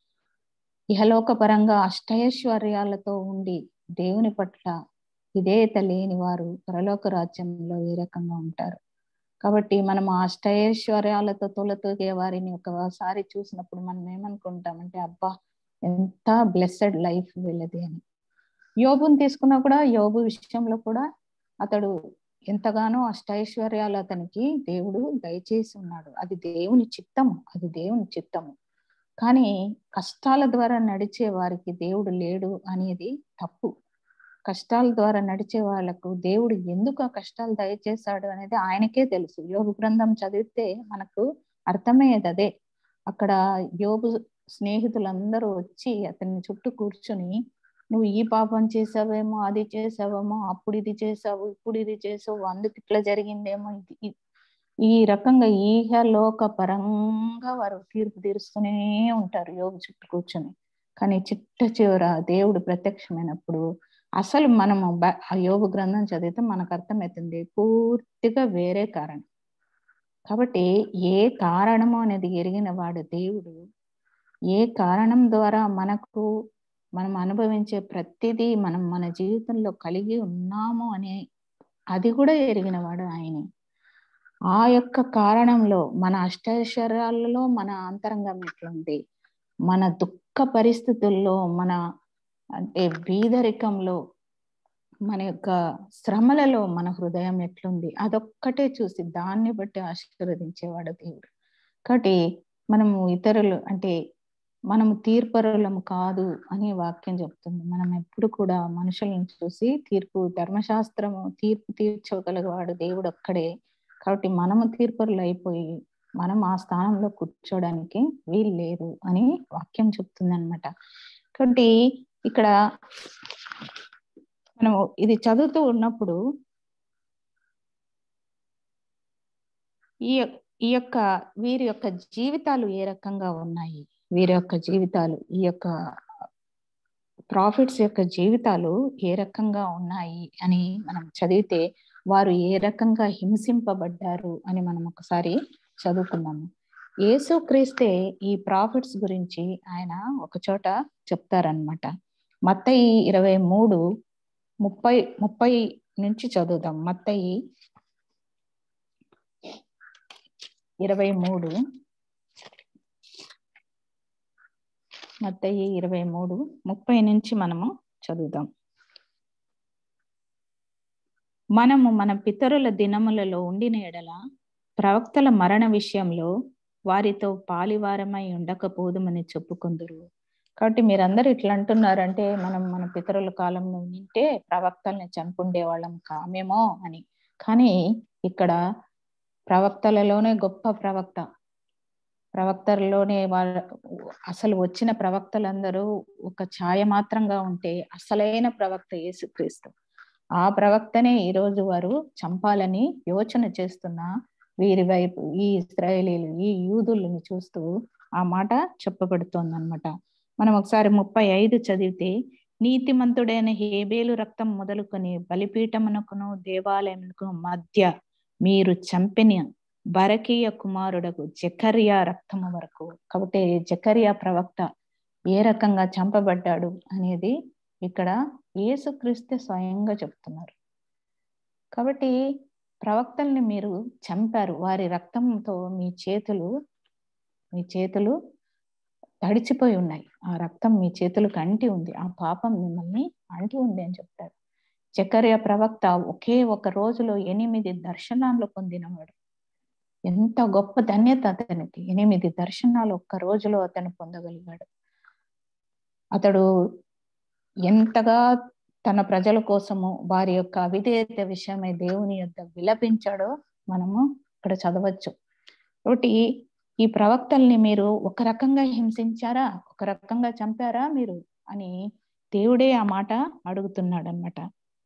ఇహలోక పరంగా అష్టైశ్వర్యాలతో ఉండి దేవుని పట్ల విధేయత లేని వారు పరలోక రాజ్యంలో ఏ రకంగా ఉంటారు కాబట్టి మనం ఆ అష్టైశ్వర్యాలతో తొలతూగే వారిని ఒకసారి చూసినప్పుడు మనం ఏమనుకుంటామంటే అబ్బా ఎంత బ్లెస్సెడ్ లైఫ్ వీళ్ళది అని యోబుని తీసుకున్నా కూడా యోబు విషయంలో కూడా అతడు ఎంతగానో అష్టైశ్వర్యాలు అతనికి దేవుడు దయచేసి ఉన్నాడు అది దేవుని చిత్తము అది దేవుని చిత్తము కానీ కష్టాల ద్వారా నడిచే వారికి దేవుడు లేడు అనేది తప్పు కష్టాల ద్వారా నడిచే వాళ్ళకు దేవుడు ఎందుకు ఆ కష్టాలు దయచేశాడు అనేది ఆయనకే తెలుసు యోగు గ్రంథం చదివితే మనకు అర్థమయ్యేది అదే అక్కడ యోగు స్నేహితులందరూ వచ్చి అతన్ని చుట్టూ కూర్చుని నువ్వు ఈ పాపం చేసావేమో అది చేసావేమో అప్పుడు ఇది చేసావు ఇప్పుడు ఇది చేసావు అందుకు ఇట్లా జరిగిందేమో ఇది ఈ రకంగా ఈహలోక పరంగా వారు తీర్పు తీరుస్తూనే ఉంటారు యోగు చుట్టూ కూర్చొని కానీ చిట్ట చివర దేవుడు ప్రత్యక్షమైనప్పుడు అసలు మనము ఆ యోగు గ్రంథం చదివితే మనకు అర్థమవుతుంది పూర్తిగా వేరే కారణం కాబట్టి ఏ కారణము అనేది ఎరిగిన వాడు దేవుడు ఏ కారణం ద్వారా మనకు మనం అనుభవించే ప్రతిదీ మనం మన జీవితంలో కలిగి ఉన్నాము అనే అది కూడా ఎరిగిన వాడు ఆయనే ఆ యొక్క కారణంలో మన అష్టైశ్వర్యాలలో మన అంతరంగం ఎట్లుంది మన దుఃఖ పరిస్థితుల్లో మన అంటే బీదరికంలో మన యొక్క శ్రమలలో మన హృదయం ఎట్లుంది అదొక్కటే చూసి దాన్ని బట్టి ఆశీర్వదించేవాడు దేవుడు కాబట్టి మనము ఇతరులు అంటే మనము తీర్పరులము కాదు అని వాక్యం చెప్తుంది మనం ఎప్పుడు కూడా మనుషులను చూసి తీర్పు ధర్మశాస్త్రము తీర్పు తీర్చగలవాడు దేవుడు ఒక్కడే కాబట్టి మనము తీర్పరులు అయిపోయి మనం ఆ స్థానంలో కూర్చోడానికి వీలు లేదు అని వాక్యం చెప్తుంది అనమాట కాబట్టి ఇక్కడ మనం ఇది చదువుతూ ఉన్నప్పుడు ఈ ఈ యొక్క వీరి యొక్క జీవితాలు ఏ రకంగా ఉన్నాయి వీరి యొక్క జీవితాలు ఈ యొక్క ప్రాఫిట్స్ యొక్క జీవితాలు ఏ రకంగా ఉన్నాయి అని మనం చదివితే వారు ఏ రకంగా హింసింపబడ్డారు అని మనం ఒకసారి చదువుకున్నాము యేసు క్రీస్తే ఈ ప్రాఫిట్స్ గురించి ఆయన ఒక చోట చెప్తారనమాట మత్తయి ఇరవై మూడు ముప్పై ముప్పై నుంచి చదువుదాం మత్తయి ఇరవై మూడు మత్తయి ఇరవై మూడు ముప్పై నుంచి మనము చదువుదాం మనము మన పితరుల దినములలో ఉండిన ఎడల ప్రవక్తల మరణ విషయంలో వారితో పాలివారమై ఉండకపోదుమని చెప్పుకుందరు కాబట్టి మీరందరూ ఇట్లా అంటున్నారంటే మనం మన పితరుల కాలంలో వింటే ప్రవక్తల్ని చంపుండే వాళ్ళం కామేమో అని కానీ ఇక్కడ ప్రవక్తలలోనే గొప్ప ప్రవక్త ప్రవక్తలలోనే వాళ్ళ అసలు వచ్చిన ప్రవక్తలందరూ ఒక ఛాయ మాత్రంగా ఉంటే అసలైన ప్రవక్త యేసుక్రీస్తు ఆ ప్రవక్తనే ఈరోజు వారు చంపాలని యోచన చేస్తున్న వీరి వైపు ఈ ఇస్రాయేలీలు ఈ యూదులను చూస్తూ ఆ మాట చెప్పబడుతోంది అనమాట మనం ఒకసారి ముప్పై ఐదు చదివితే నీతిమంతుడైన హేబేలు రక్తం మొదలుకొని బలిపీఠమునకును దేవాలయమునకు మధ్య మీరు చంపిన బరకీయ కుమారుడకు జకరియా రక్తము వరకు కాబట్టి జకరియా ప్రవక్త ఏ రకంగా చంపబడ్డాడు అనేది ఇక్కడ యేసుక్రీస్తే స్వయంగా చెప్తున్నారు కాబట్టి ప్రవక్తల్ని మీరు చంపారు వారి రక్తంతో మీ చేతులు మీ చేతులు తడిచిపోయి ఉన్నాయి ఆ రక్తం మీ చేతులకు అంటి ఉంది ఆ పాపం మిమ్మల్ని అంటి ఉంది అని చెప్తారు చకర్య ప్రవక్త ఒకే ఒక రోజులో ఎనిమిది దర్శనాలు పొందినవాడు ఎంత గొప్ప ధన్యత అతనికి ఎనిమిది దర్శనాలు ఒక్క రోజులో అతను పొందగలిగాడు అతడు ఎంతగా తన ప్రజల కోసము వారి యొక్క అవిధేయత విషయమై దేవుని యొక్క విలపించాడో మనము ఇక్కడ చదవచ్చు కాబట్టి ఈ ప్రవక్తల్ని మీరు ఒక రకంగా హింసించారా ఒక రకంగా చంపారా మీరు అని దేవుడే ఆ మాట అడుగుతున్నాడు అనమాట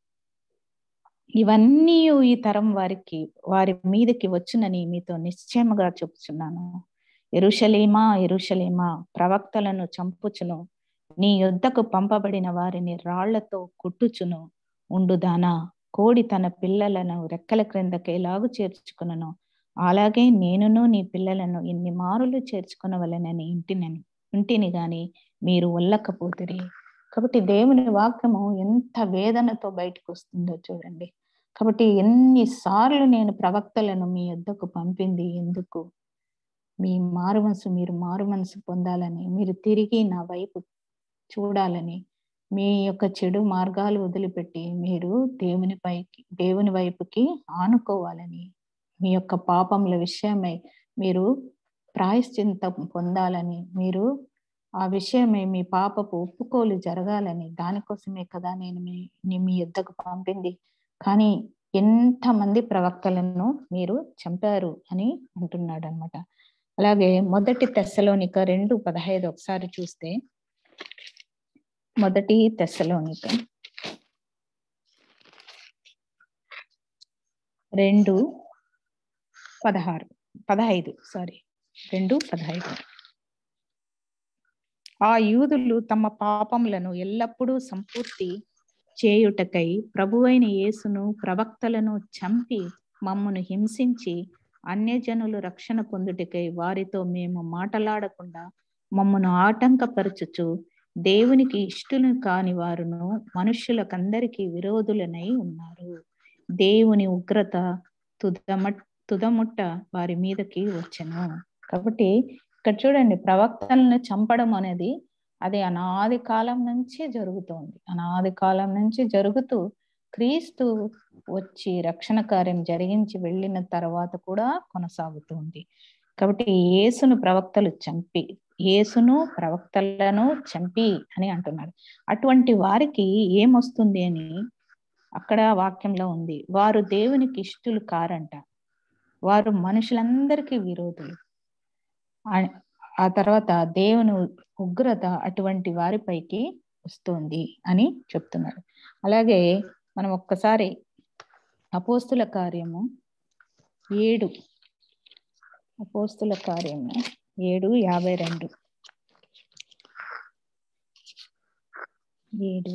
ఇవన్నీ ఈ తరం వారికి వారి మీదకి వచ్చునని మీతో నిశ్చయముగా చెప్తున్నాను ఎరుషలేమా ఎరుషలేమా ప్రవక్తలను చంపుచును నీ యుద్ధకు పంపబడిన వారిని రాళ్లతో కుట్టుచును ఉండుదానా కోడి తన పిల్లలను రెక్కల క్రిందకి ఎలాగు చేర్చుకునను అలాగే నేనును నీ పిల్లలను ఎన్ని మారులు చేర్చుకునవలనని ఇంటినని ఇంటిని గాని మీరు వల్లకపోతురి కాబట్టి దేవుని వాక్యము ఎంత వేదనతో బయటకు వస్తుందో చూడండి కాబట్టి ఎన్నిసార్లు నేను ప్రవక్తలను మీ యొద్దకు పంపింది ఎందుకు మీ మారు మనసు మీరు మారు మనసు పొందాలని మీరు తిరిగి నా వైపు చూడాలని మీ యొక్క చెడు మార్గాలు వదిలిపెట్టి మీరు దేవుని పైకి దేవుని వైపుకి ఆనుకోవాలని మీ యొక్క పాపముల విషయమై మీరు ప్రాయశ్చింతం పొందాలని మీరు ఆ విషయమై మీ పాపపు ఒప్పుకోలు జరగాలని దానికోసమే కదా నేను మీ మీ యుద్ధకు పంపింది కానీ ఎంతమంది ప్రవక్తలను మీరు చంపారు అని అంటున్నాడు అనమాట అలాగే మొదటి తెస్సలోనిక రెండు పదహైదు ఒకసారి చూస్తే మొదటి తెస్సలోనిక రెండు పదహారు పదహైదు సారీ రెండు పదహైదు ఆ యూదులు తమ పాపములను ఎల్లప్పుడూ సంపూర్తి చేయుటకై ప్రభువైన యేసును ప్రవక్తలను చంపి మమ్మను హింసించి అన్యజనులు రక్షణ పొందుటకై వారితో మేము మాటలాడకుండా మమ్మను ఆటంకపరచుచు దేవునికి ఇష్టలు కాని వారును మనుష్యులకందరికీ విరోధులనై ఉన్నారు దేవుని ఉగ్రత తుదమ తుదముట్ట వారి మీదకి వచ్చను కాబట్టి ఇక్కడ చూడండి ప్రవక్తలను చంపడం అనేది అది అనాది కాలం నుంచి జరుగుతోంది అనాది కాలం నుంచి జరుగుతూ క్రీస్తు వచ్చి రక్షణ కార్యం జరిగించి వెళ్ళిన తర్వాత కూడా కొనసాగుతుంది కాబట్టి యేసును ప్రవక్తలు చంపి యేసును ప్రవక్తలను చంపి అని అంటున్నాడు అటువంటి వారికి ఏమొస్తుంది అని అక్కడ వాక్యంలో ఉంది వారు దేవునికి ఇష్టలు కారంట వారు మనుషులందరికీ విరోధులు ఆ- ఆ తర్వాత దేవుని ఉగ్రత అటువంటి వారిపైకి వస్తుంది అని చెప్తున్నారు అలాగే మనం ఒక్కసారి అపోస్తుల కార్యము ఏడు అపోస్తుల కార్యము ఏడు యాభై రెండు ఏడు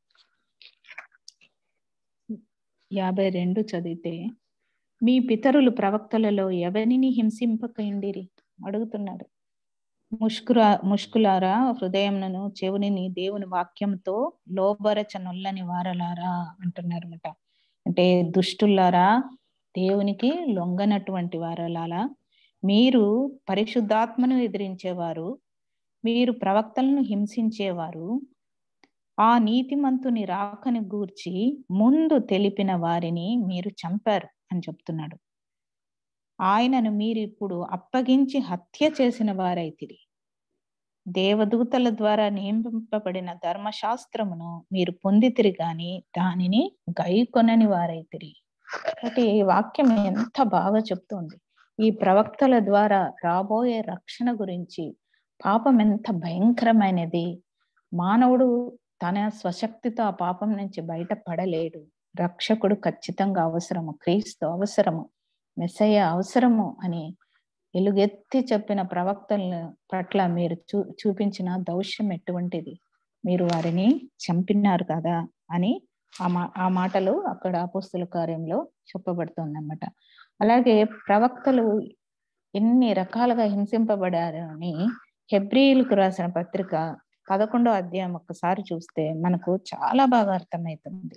యాభై రెండు చదివితే మీ పితరులు ప్రవక్తలలో ఎవరిని హింసింపకండిరి అడుగుతున్నాడు ముష్కురా ముష్కులారా హృదయంను చెవునిని దేవుని వాక్యంతో లోబరచ నొల్లని వారలారా అంటున్నారన్నమాట అంటే దుష్టులారా దేవునికి లొంగనటువంటి వారలారా మీరు పరిశుద్ధాత్మను ఎదిరించేవారు మీరు ప్రవక్తలను హింసించేవారు ఆ నీతిమంతుని రాకని గూర్చి ముందు తెలిపిన వారిని మీరు చంపారు అని చెప్తున్నాడు ఆయనను మీరు ఇప్పుడు అప్పగించి హత్య చేసిన వారైతిరి దేవదూతల ద్వారా నియమింపబడిన ధర్మశాస్త్రమును మీరు పొందితిరి గాని దానిని గైకొనని వారైతిరి కాబట్టి ఈ వాక్యం ఎంత బాగా చెప్తుంది ఈ ప్రవక్తల ద్వారా రాబోయే రక్షణ గురించి పాపం ఎంత భయంకరమైనది మానవుడు తన స్వశక్తితో ఆ పాపం నుంచి బయటపడలేడు రక్షకుడు ఖచ్చితంగా అవసరము క్రీస్తు అవసరము మెస్సయ్య అవసరము అని ఎలుగెత్తి చెప్పిన ప్రవక్తల పట్ల మీరు చూ చూపించిన దౌష్యం ఎటువంటిది మీరు వారిని చంపినారు కదా అని ఆ మా ఆ మాటలు అక్కడ అపోస్తుల కార్యంలో చెప్పబడుతుంది అన్నమాట అలాగే ప్రవక్తలు ఎన్ని రకాలుగా హింసింపబడారు అని హెబ్రిలకు రాసిన పత్రిక పదకొండో అధ్యాయం ఒక్కసారి చూస్తే మనకు చాలా బాగా అర్థమవుతుంది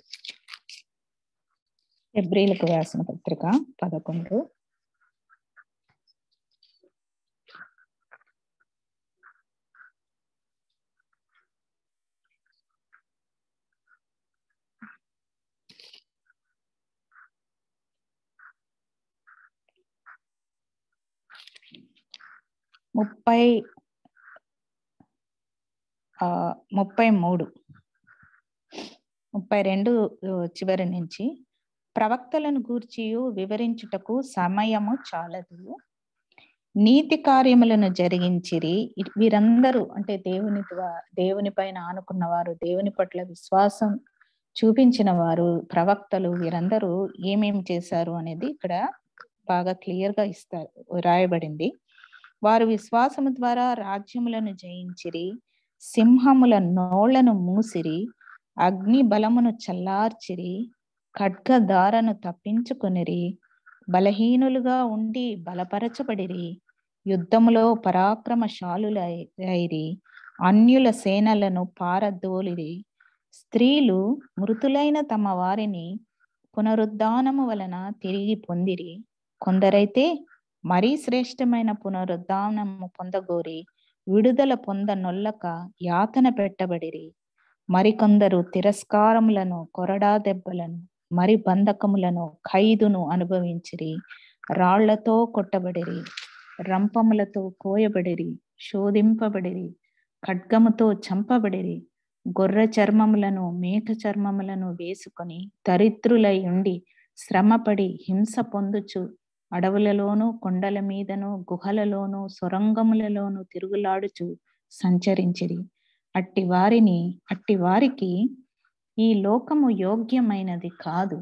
హెబ్రిలకు రాసిన పత్రిక పదకొండు ముప్పై ఆ ముప్పై మూడు ముప్పై రెండు ఆ, చివరి నుంచి ప్రవక్తలను గూర్చి వివరించుటకు సమయము చాలదు నీతి కార్యములను జరిగించిరి ఇ- వీరందరూ అంటే దేవుని ద్వా- దేవుని పైన ఆనుకున్న వారు దేవుని పట్ల విశ్వాసం చూపించిన వారు ప్రవక్తలు వీరందరూ ఏమేం చేశారు అనేది ఇక్కడ బాగా క్లియర్ గా ఇస్తారు రాయబడింది వారు విశ్వాసము ద్వారా రాజ్యములను జయించిరి సింహముల నోళ్లను మూసిరి అగ్ని బలమును చల్లార్చిరి ఖడ్గదారను తప్పించుకొనిరి బలహీనులుగా ఉండి బలపరచబడిరి యుద్ధములో పరాక్రమశాలులైరి అన్యుల సేనలను పారదోలిరి స్త్రీలు మృతులైన తమ వారిని పునరుద్ధానము వలన తిరిగి పొందిరి కొందరైతే మరీ శ్రేష్టమైన పునరుద్ధానము పొందగోరి విడుదల పొంద నొల్లక యాతన పెట్టబడిరి మరికొందరు తిరస్కారములను కొరడా దెబ్బలను మరి బంధకములను ఖైదును అనుభవించిరి రాళ్లతో కొట్టబడిరి రంపములతో కోయబడిరి శోధింపబడిరి ఖడ్గముతో చంపబడిరి గొర్రె చర్మములను మేక చర్మములను వేసుకొని దరిద్రులై ఉండి శ్రమపడి హింస పొందుచు అడవులలోను కొండల మీదను గుహలలోను సొరంగములలోను తిరుగులాడుచు సంచరించిరి అట్టి వారిని అట్టి వారికి ఈ లోకము యోగ్యమైనది కాదు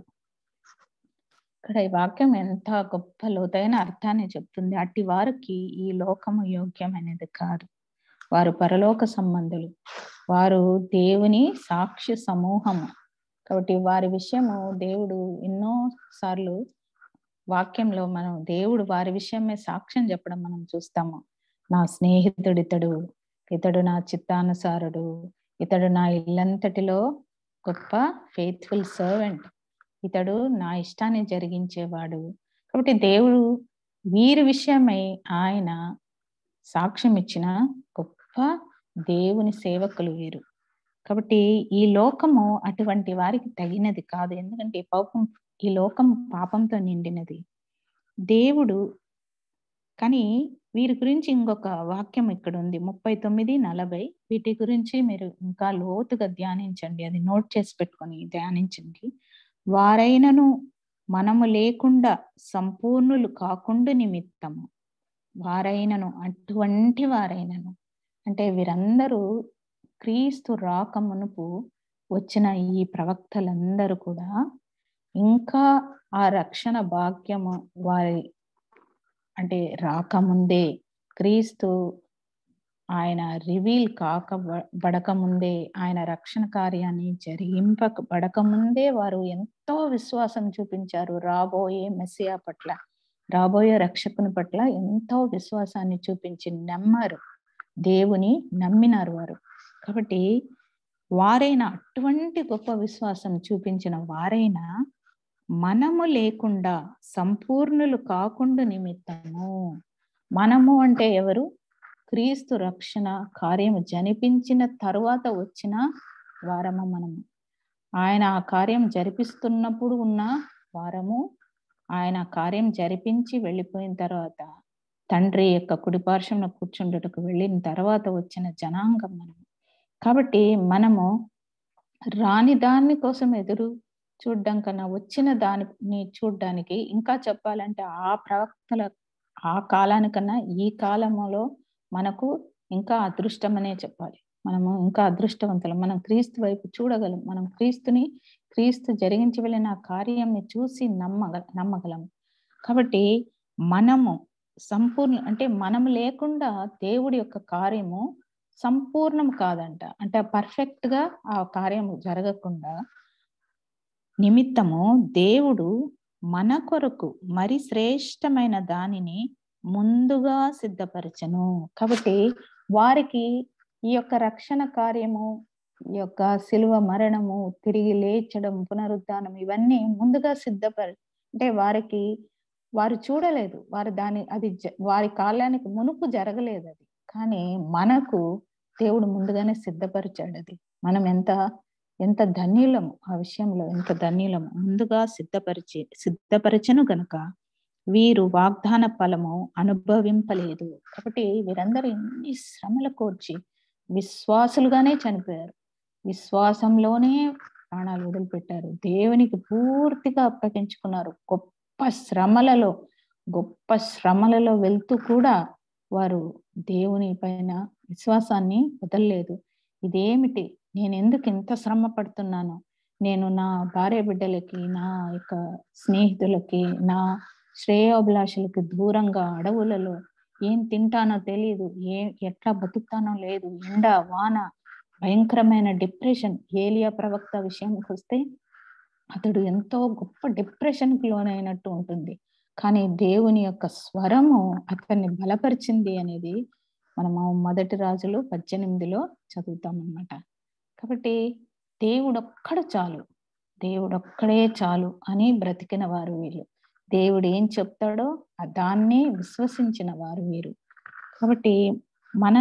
ఇక్కడ ఈ వాక్యం ఎంత గొప్ప లోతైన అర్థాన్ని చెప్తుంది అట్టి వారికి ఈ లోకము యోగ్యమైనది కాదు వారు పరలోక సంబంధులు వారు దేవుని సాక్ష్య సమూహము కాబట్టి వారి విషయము దేవుడు ఎన్నో సార్లు వాక్యంలో మనం దేవుడు వారి విషయమే సాక్ష్యం చెప్పడం మనం చూస్తాము నా స్నేహితుడు ఇతడు ఇతడు నా చిత్తానుసారుడు ఇతడు నా ఇల్లంతటిలో గొప్ప ఫెయిత్ఫుల్ సర్వెంట్ ఇతడు నా ఇష్టాన్ని జరిగించేవాడు కాబట్టి దేవుడు వీరి విషయమై ఆయన సాక్ష్యం ఇచ్చిన గొప్ప దేవుని సేవకులు వీరు కాబట్టి ఈ లోకము అటువంటి వారికి తగినది కాదు ఎందుకంటే ఈ పాపం ఈ లోకం పాపంతో నిండినది దేవుడు కానీ వీరి గురించి ఇంకొక వాక్యం ఇక్కడ ఉంది ముప్పై తొమ్మిది నలభై వీటి గురించి మీరు ఇంకా లోతుగా ధ్యానించండి అది నోట్ చేసి పెట్టుకొని ధ్యానించండి వారైనను మనము లేకుండా సంపూర్ణులు కాకుండా నిమిత్తము వారైనను అటువంటి వారైనను అంటే వీరందరూ క్రీస్తు రాకమునుపు వచ్చిన ఈ ప్రవక్తలందరూ కూడా ఇంకా ఆ రక్షణ భాగ్యము వారి అంటే రాకముందే క్రీస్తు ఆయన రివీల్ కాక బడకముందే ఆయన రక్షణ కార్యాన్ని జరిగింపక బడకముందే వారు ఎంతో విశ్వాసం చూపించారు రాబోయే మెస్సియా పట్ల రాబోయే రక్షకుని పట్ల ఎంతో విశ్వాసాన్ని చూపించి నమ్మారు దేవుని నమ్మినారు వారు కాబట్టి వారైనా అటువంటి గొప్ప విశ్వాసం చూపించిన వారైనా మనము లేకుండా సంపూర్ణులు కాకుండా నిమిత్తము మనము అంటే ఎవరు క్రీస్తు రక్షణ కార్యము జనిపించిన తరువాత వచ్చిన వారము మనము ఆయన ఆ కార్యం జరిపిస్తున్నప్పుడు ఉన్న వారము ఆయన కార్యం జరిపించి వెళ్ళిపోయిన తర్వాత తండ్రి యొక్క కుడిపార్శ్వంలో కూర్చుండటకు వెళ్ళిన తర్వాత వచ్చిన జనాంగం మనము కాబట్టి మనము రాని దాని కోసం ఎదురు చూడడం కన్నా వచ్చిన దానిని చూడడానికి ఇంకా చెప్పాలంటే ఆ ప్రవక్తల ఆ కాలానికన్నా ఈ కాలంలో మనకు ఇంకా అదృష్టమనే చెప్పాలి మనము ఇంకా అదృష్టవంతులం మనం క్రీస్తు వైపు చూడగలం మనం క్రీస్తుని క్రీస్తు జరిగించి వెళ్ళిన ఆ కార్యాన్ని చూసి నమ్మగ నమ్మగలం కాబట్టి మనము సంపూర్ణ అంటే మనం లేకుండా దేవుడి యొక్క కార్యము సంపూర్ణం కాదంట అంటే పర్ఫెక్ట్ గా ఆ కార్యం జరగకుండా నిమిత్తము దేవుడు మన కొరకు మరి శ్రేష్టమైన దానిని ముందుగా సిద్ధపరచను కాబట్టి వారికి ఈ యొక్క రక్షణ కార్యము ఈ యొక్క శిలువ మరణము తిరిగి లేచడం పునరుద్ధానం ఇవన్నీ ముందుగా సిద్ధపర అంటే వారికి వారు చూడలేదు వారు దాని అది వారి కాలానికి మునుపు జరగలేదు అది కానీ మనకు దేవుడు ముందుగానే సిద్ధపరిచాడు అది మనం ఎంత ఎంత ధన్యులము ఆ విషయంలో ఎంత ధన్యులము ముందుగా సిద్ధపరిచి సిద్ధపరచను గనుక వీరు వాగ్దాన ఫలము అనుభవింపలేదు కాబట్టి వీరందరూ ఎన్ని శ్రమల కోర్చి విశ్వాసులుగానే చనిపోయారు విశ్వాసంలోనే ప్రాణాలు వదిలిపెట్టారు దేవునికి పూర్తిగా అప్పగించుకున్నారు గొప్ప శ్రమలలో గొప్ప శ్రమలలో వెళ్తూ కూడా వారు దేవుని పైన విశ్వాసాన్ని వదలలేదు ఇదేమిటి నేను ఎందుకు ఇంత శ్రమ పడుతున్నాను నేను నా భార్య బిడ్డలకి నా యొక్క స్నేహితులకి నా శ్రేయోభిలాషులకి దూరంగా అడవులలో ఏం తింటానో తెలియదు ఏ ఎట్లా బతుకుతానో లేదు ఎండ వాన భయంకరమైన డిప్రెషన్ ఏలియా ప్రవక్త విషయానికి వస్తే అతడు ఎంతో గొప్ప డిప్రెషన్కి లోనైనట్టు ఉంటుంది కానీ దేవుని యొక్క స్వరము అతన్ని బలపరిచింది అనేది మనము మొదటి రాజులు పద్దెనిమిదిలో చదువుతాం అన్నమాట కాబట్టి దేవుడొక్కడు చాలు దేవుడొక్కడే చాలు అని బ్రతికిన వారు వీళ్ళు దేవుడు ఏం చెప్తాడో దాన్నే విశ్వసించిన వారు వీరు కాబట్టి మన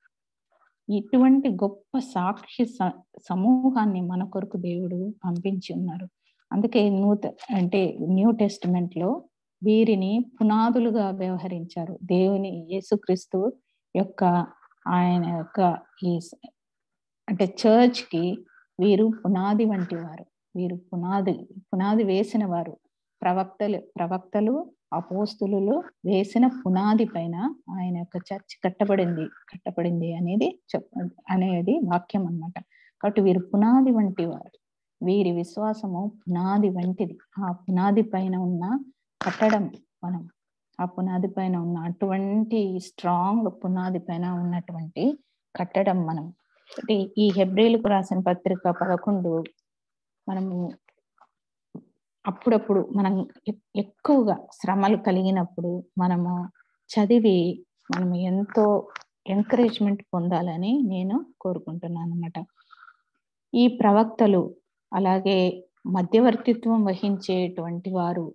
ఇటువంటి గొప్ప సాక్షి సమూహాన్ని మన కొరకు దేవుడు పంపించి ఉన్నారు అందుకే నూత అంటే న్యూ టెస్టిమెంట్ లో వీరిని పునాదులుగా వ్యవహరించారు దేవుని యేసుక్రీస్తు యొక్క ఆయన యొక్క ఈ అంటే చర్చ్ కి వీరు పునాది వంటి వారు వీరు పునాది పునాది వేసిన వారు ప్రవక్తలు ప్రవక్తలు అపోస్తులు వేసిన పునాది పైన ఆయన యొక్క చర్చ్ కట్టబడింది కట్టబడింది అనేది చెప్ అనేది వాక్యం అన్నమాట కాబట్టి వీరు పునాది వంటి వారు వీరి విశ్వాసము పునాది వంటిది ఆ పునాది పైన ఉన్న కట్టడం మనం ఆ పునాది పైన ఉన్న అటువంటి స్ట్రాంగ్ పునాది పైన ఉన్నటువంటి కట్టడం మనం అంటే ఈ హెబ్రిలకు రాసిన పత్రిక పదకొండు మనము అప్పుడప్పుడు మనం ఎక్కువగా శ్రమలు కలిగినప్పుడు మనము చదివి మనం ఎంతో ఎంకరేజ్మెంట్ పొందాలని నేను కోరుకుంటున్నాను అనమాట ఈ ప్రవక్తలు అలాగే మధ్యవర్తిత్వం వహించేటువంటి వారు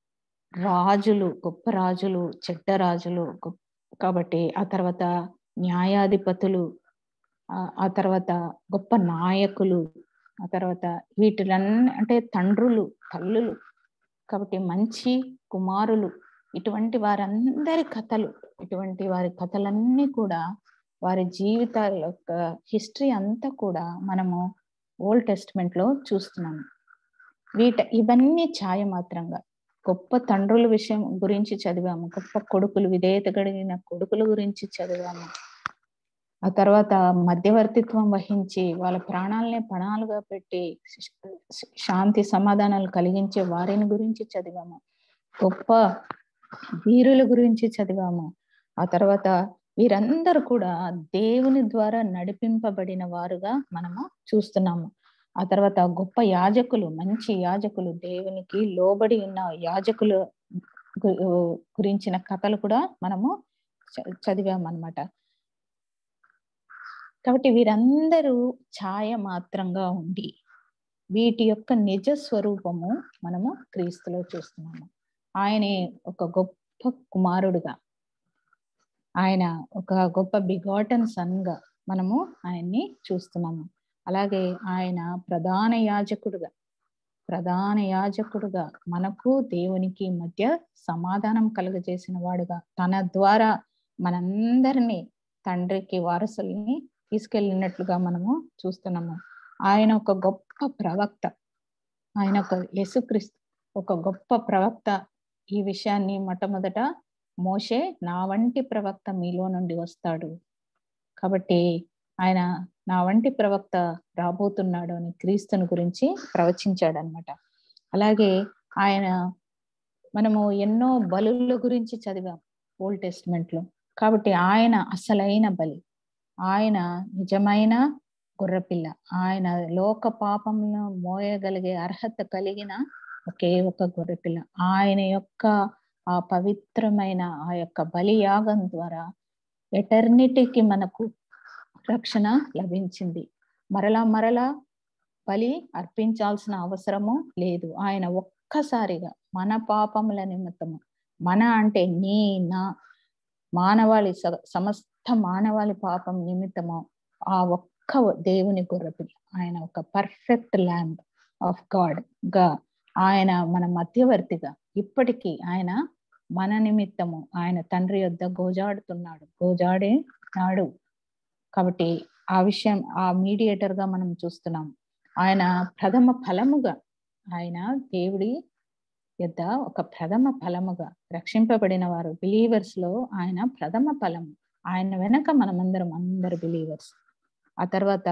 రాజులు గొప్ప రాజులు చెడ్డ రాజులు కాబట్టి ఆ తర్వాత న్యాయాధిపతులు ఆ తర్వాత గొప్ప నాయకులు ఆ తర్వాత వీటిలన్నీ అంటే తండ్రులు తల్లులు కాబట్టి మంచి కుమారులు ఇటువంటి వారందరి కథలు ఇటువంటి వారి కథలన్నీ కూడా వారి జీవితాల యొక్క హిస్టరీ అంతా కూడా మనము ఓల్డ్ టెస్ట్మెంట్ లో చూస్తున్నాము వీట ఇవన్నీ ఛాయ మాత్రంగా గొప్ప తండ్రుల విషయం గురించి చదివాము గొప్ప కొడుకులు విధేయత కలిగిన కొడుకుల గురించి చదివాము ఆ తర్వాత మధ్యవర్తిత్వం వహించి వాళ్ళ ప్రాణాలనే పణాలుగా పెట్టి శాంతి సమాధానాలు కలిగించే వారిని గురించి చదివాము గొప్ప వీరుల గురించి చదివాము ఆ తర్వాత వీరందరూ కూడా దేవుని ద్వారా నడిపింపబడిన వారుగా మనము చూస్తున్నాము ఆ తర్వాత గొప్ప యాజకులు మంచి యాజకులు దేవునికి లోబడి ఉన్న యాజకుల గురించిన కథలు కూడా మనము చదివామన్నమాట కాబట్టి వీరందరూ ఛాయ మాత్రంగా ఉండి వీటి యొక్క నిజ స్వరూపము మనము క్రీస్తులో చూస్తున్నాము ఆయనే ఒక గొప్ప కుమారుడుగా ఆయన ఒక గొప్ప బిగాటన్ సన్ గా మనము ఆయన్ని చూస్తున్నాము అలాగే ఆయన ప్రధాన యాజకుడుగా ప్రధాన యాజకుడుగా మనకు దేవునికి మధ్య సమాధానం కలుగజేసిన వాడుగా తన ద్వారా మనందరినీ తండ్రికి వారసుల్ని తీసుకెళ్ళినట్లుగా మనము చూస్తున్నాము ఆయన ఒక గొప్ప ప్రవక్త ఆయన ఒక యేసుక్రీస్తు ఒక గొప్ప ప్రవక్త ఈ విషయాన్ని మొట్టమొదట మోషే నా వంటి ప్రవక్త మీలో నుండి వస్తాడు కాబట్టి ఆయన నా వంటి ప్రవక్త రాబోతున్నాడు అని క్రీస్తుని గురించి ప్రవచించాడు అనమాట అలాగే ఆయన మనము ఎన్నో బలుల గురించి చదివాం ఓల్డ్ టెస్ట్మెంట్ లో కాబట్టి ఆయన అసలైన బలి ఆయన నిజమైన గుర్రపిల్ల ఆయన లోక పాపంలో మోయగలిగే అర్హత కలిగిన ఒకే ఒక గొర్రెపిల్ల ఆయన యొక్క ఆ పవిత్రమైన ఆ యొక్క బలియాగం ద్వారా ఎటర్నిటీకి మనకు రక్షణ లభించింది మరలా మరలా బలి అర్పించాల్సిన అవసరము లేదు ఆయన ఒక్కసారిగా మన పాపముల నిమిత్తము మన అంటే నీ నా మానవాళి సమస్త మానవాళి పాపం నిమిత్తము ఆ ఒక్క దేవుని గొర్రెపిల్ల ఆయన ఒక పర్ఫెక్ట్ ల్యాండ్ ఆఫ్ గాడ్ గా ఆయన మన మధ్యవర్తిగా ఇప్పటికీ ఆయన మన నిమిత్తము ఆయన తండ్రి యొద్ద గోజాడుతున్నాడు గోజాడే నాడు కాబట్టి ఆ విషయం ఆ మీడియేటర్ గా మనం చూస్తున్నాం ఆయన ప్రథమ ఫలముగా ఆయన దేవుడి యొద్ద ఒక ప్రథమ ఫలముగా రక్షింపబడిన వారు బిలీవర్స్ లో ఆయన ప్రథమ ఫలము ఆయన వెనక మనమందరం అందరు బిలీవర్స్ ఆ తర్వాత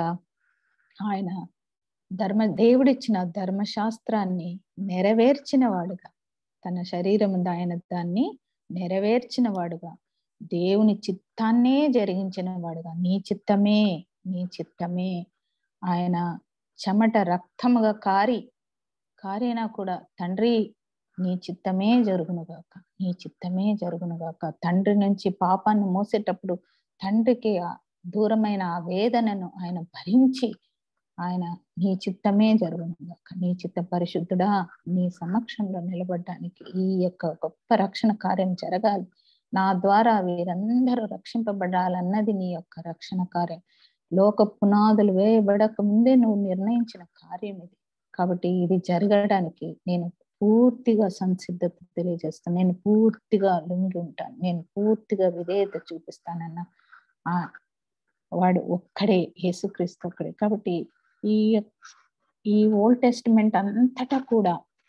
ఆయన ధర్మ దేవుడిచ్చిన ధర్మశాస్త్రాన్ని నెరవేర్చిన వాడుగా తన శరీరం ఆయన దాన్ని నెరవేర్చిన వాడుగా దేవుని చిత్తాన్నే జరిగించిన వాడుగా నీ చిత్తమే నీ చిత్తమే ఆయన చెమట రక్తముగా కారి కారినా కూడా తండ్రి నీ చిత్తమే జరుగునుగాక నీ చిత్తమే జరుగునుగాక తండ్రి నుంచి పాపాన్ని మోసేటప్పుడు తండ్రికి దూరమైన ఆ వేదనను ఆయన భరించి ఆయన నీ చిత్తమే జరుగునుగాక నీ చిత్త పరిశుద్ధుడా నీ సమక్షంలో నిలబడడానికి ఈ యొక్క గొప్ప రక్షణ కార్యం జరగాలి నా ద్వారా వీరందరూ రక్షింపబడాలన్నది నీ యొక్క రక్షణ కార్యం లోక పునాదులు వేయబడక ముందే నువ్వు నిర్ణయించిన కార్యం ఇది కాబట్టి ఇది జరగడానికి నేను పూర్తిగా సంసిద్ధత తెలియజేస్తాను నేను పూర్తిగా లొంగి ఉంటాను నేను పూర్తిగా విధేయత చూపిస్తానన్న ఆ వాడు ఒక్కడే యేసుక్రీస్తు ఒక్కడే కాబట్టి ఈ ఈ ఓల్డ్ టెస్టిమెంట్ అంతటా కూడా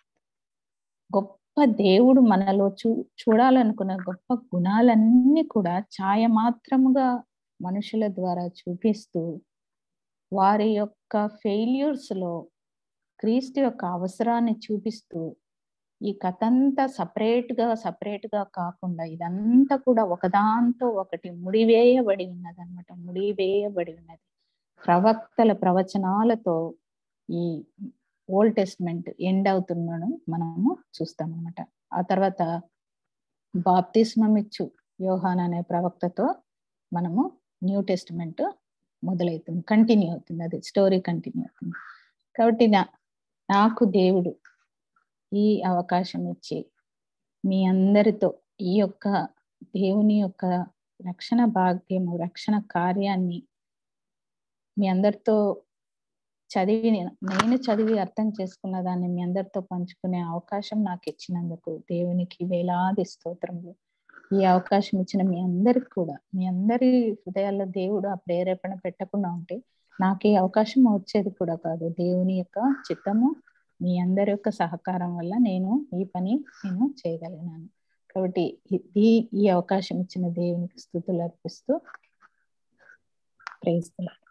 గొప్ప దేవుడు మనలో చూ చూడాలనుకున్న గొప్ప గుణాలన్నీ కూడా ఛాయ మాత్రముగా మనుషుల ద్వారా చూపిస్తూ వారి యొక్క ఫెయిల్యూర్స్ లో క్రీస్తు యొక్క అవసరాన్ని చూపిస్తూ ఈ కథ అంతా సపరేట్ గా సపరేట్ గా కాకుండా ఇదంతా కూడా ఒకదాంతో ఒకటి ముడివేయబడి ఉన్నది అనమాట ముడివేయబడి ఉన్నది ప్రవక్తల ప్రవచనాలతో ఈ ఓల్డ్ టెస్ట్మెంట్ ఎండ్ అవుతున్నాను మనము చూస్తాం అనమాట ఆ తర్వాత బాప్తిస్మం ఇచ్చు యోహాన్ అనే ప్రవక్తతో మనము న్యూ టెస్ట్మెంట్ మొదలవుతుంది కంటిన్యూ అవుతుంది అది స్టోరీ కంటిన్యూ అవుతుంది కాబట్టి నా నాకు దేవుడు ఈ అవకాశం ఇచ్చి మీ అందరితో ఈ యొక్క దేవుని యొక్క రక్షణ భాగ్యము రక్షణ కార్యాన్ని మీ అందరితో చదివి నేను చదివి అర్థం చేసుకున్న దాన్ని మీ అందరితో పంచుకునే అవకాశం నాకు ఇచ్చినందుకు దేవునికి వేలాది స్తోత్రములు ఈ అవకాశం ఇచ్చిన మీ అందరికి కూడా మీ అందరి హృదయాల్లో దేవుడు ఆ ప్రేరేపణ పెట్టకుండా ఉంటే నాకు ఈ అవకాశం వచ్చేది కూడా కాదు దేవుని యొక్క చిత్తము మీ అందరి యొక్క సహకారం వల్ల నేను ఈ పని నేను చేయగలిగినాను కాబట్టి ఈ ఈ అవకాశం ఇచ్చిన దేవునికి స్థుతులు అర్పిస్తూ ప్రేస్తున్నాను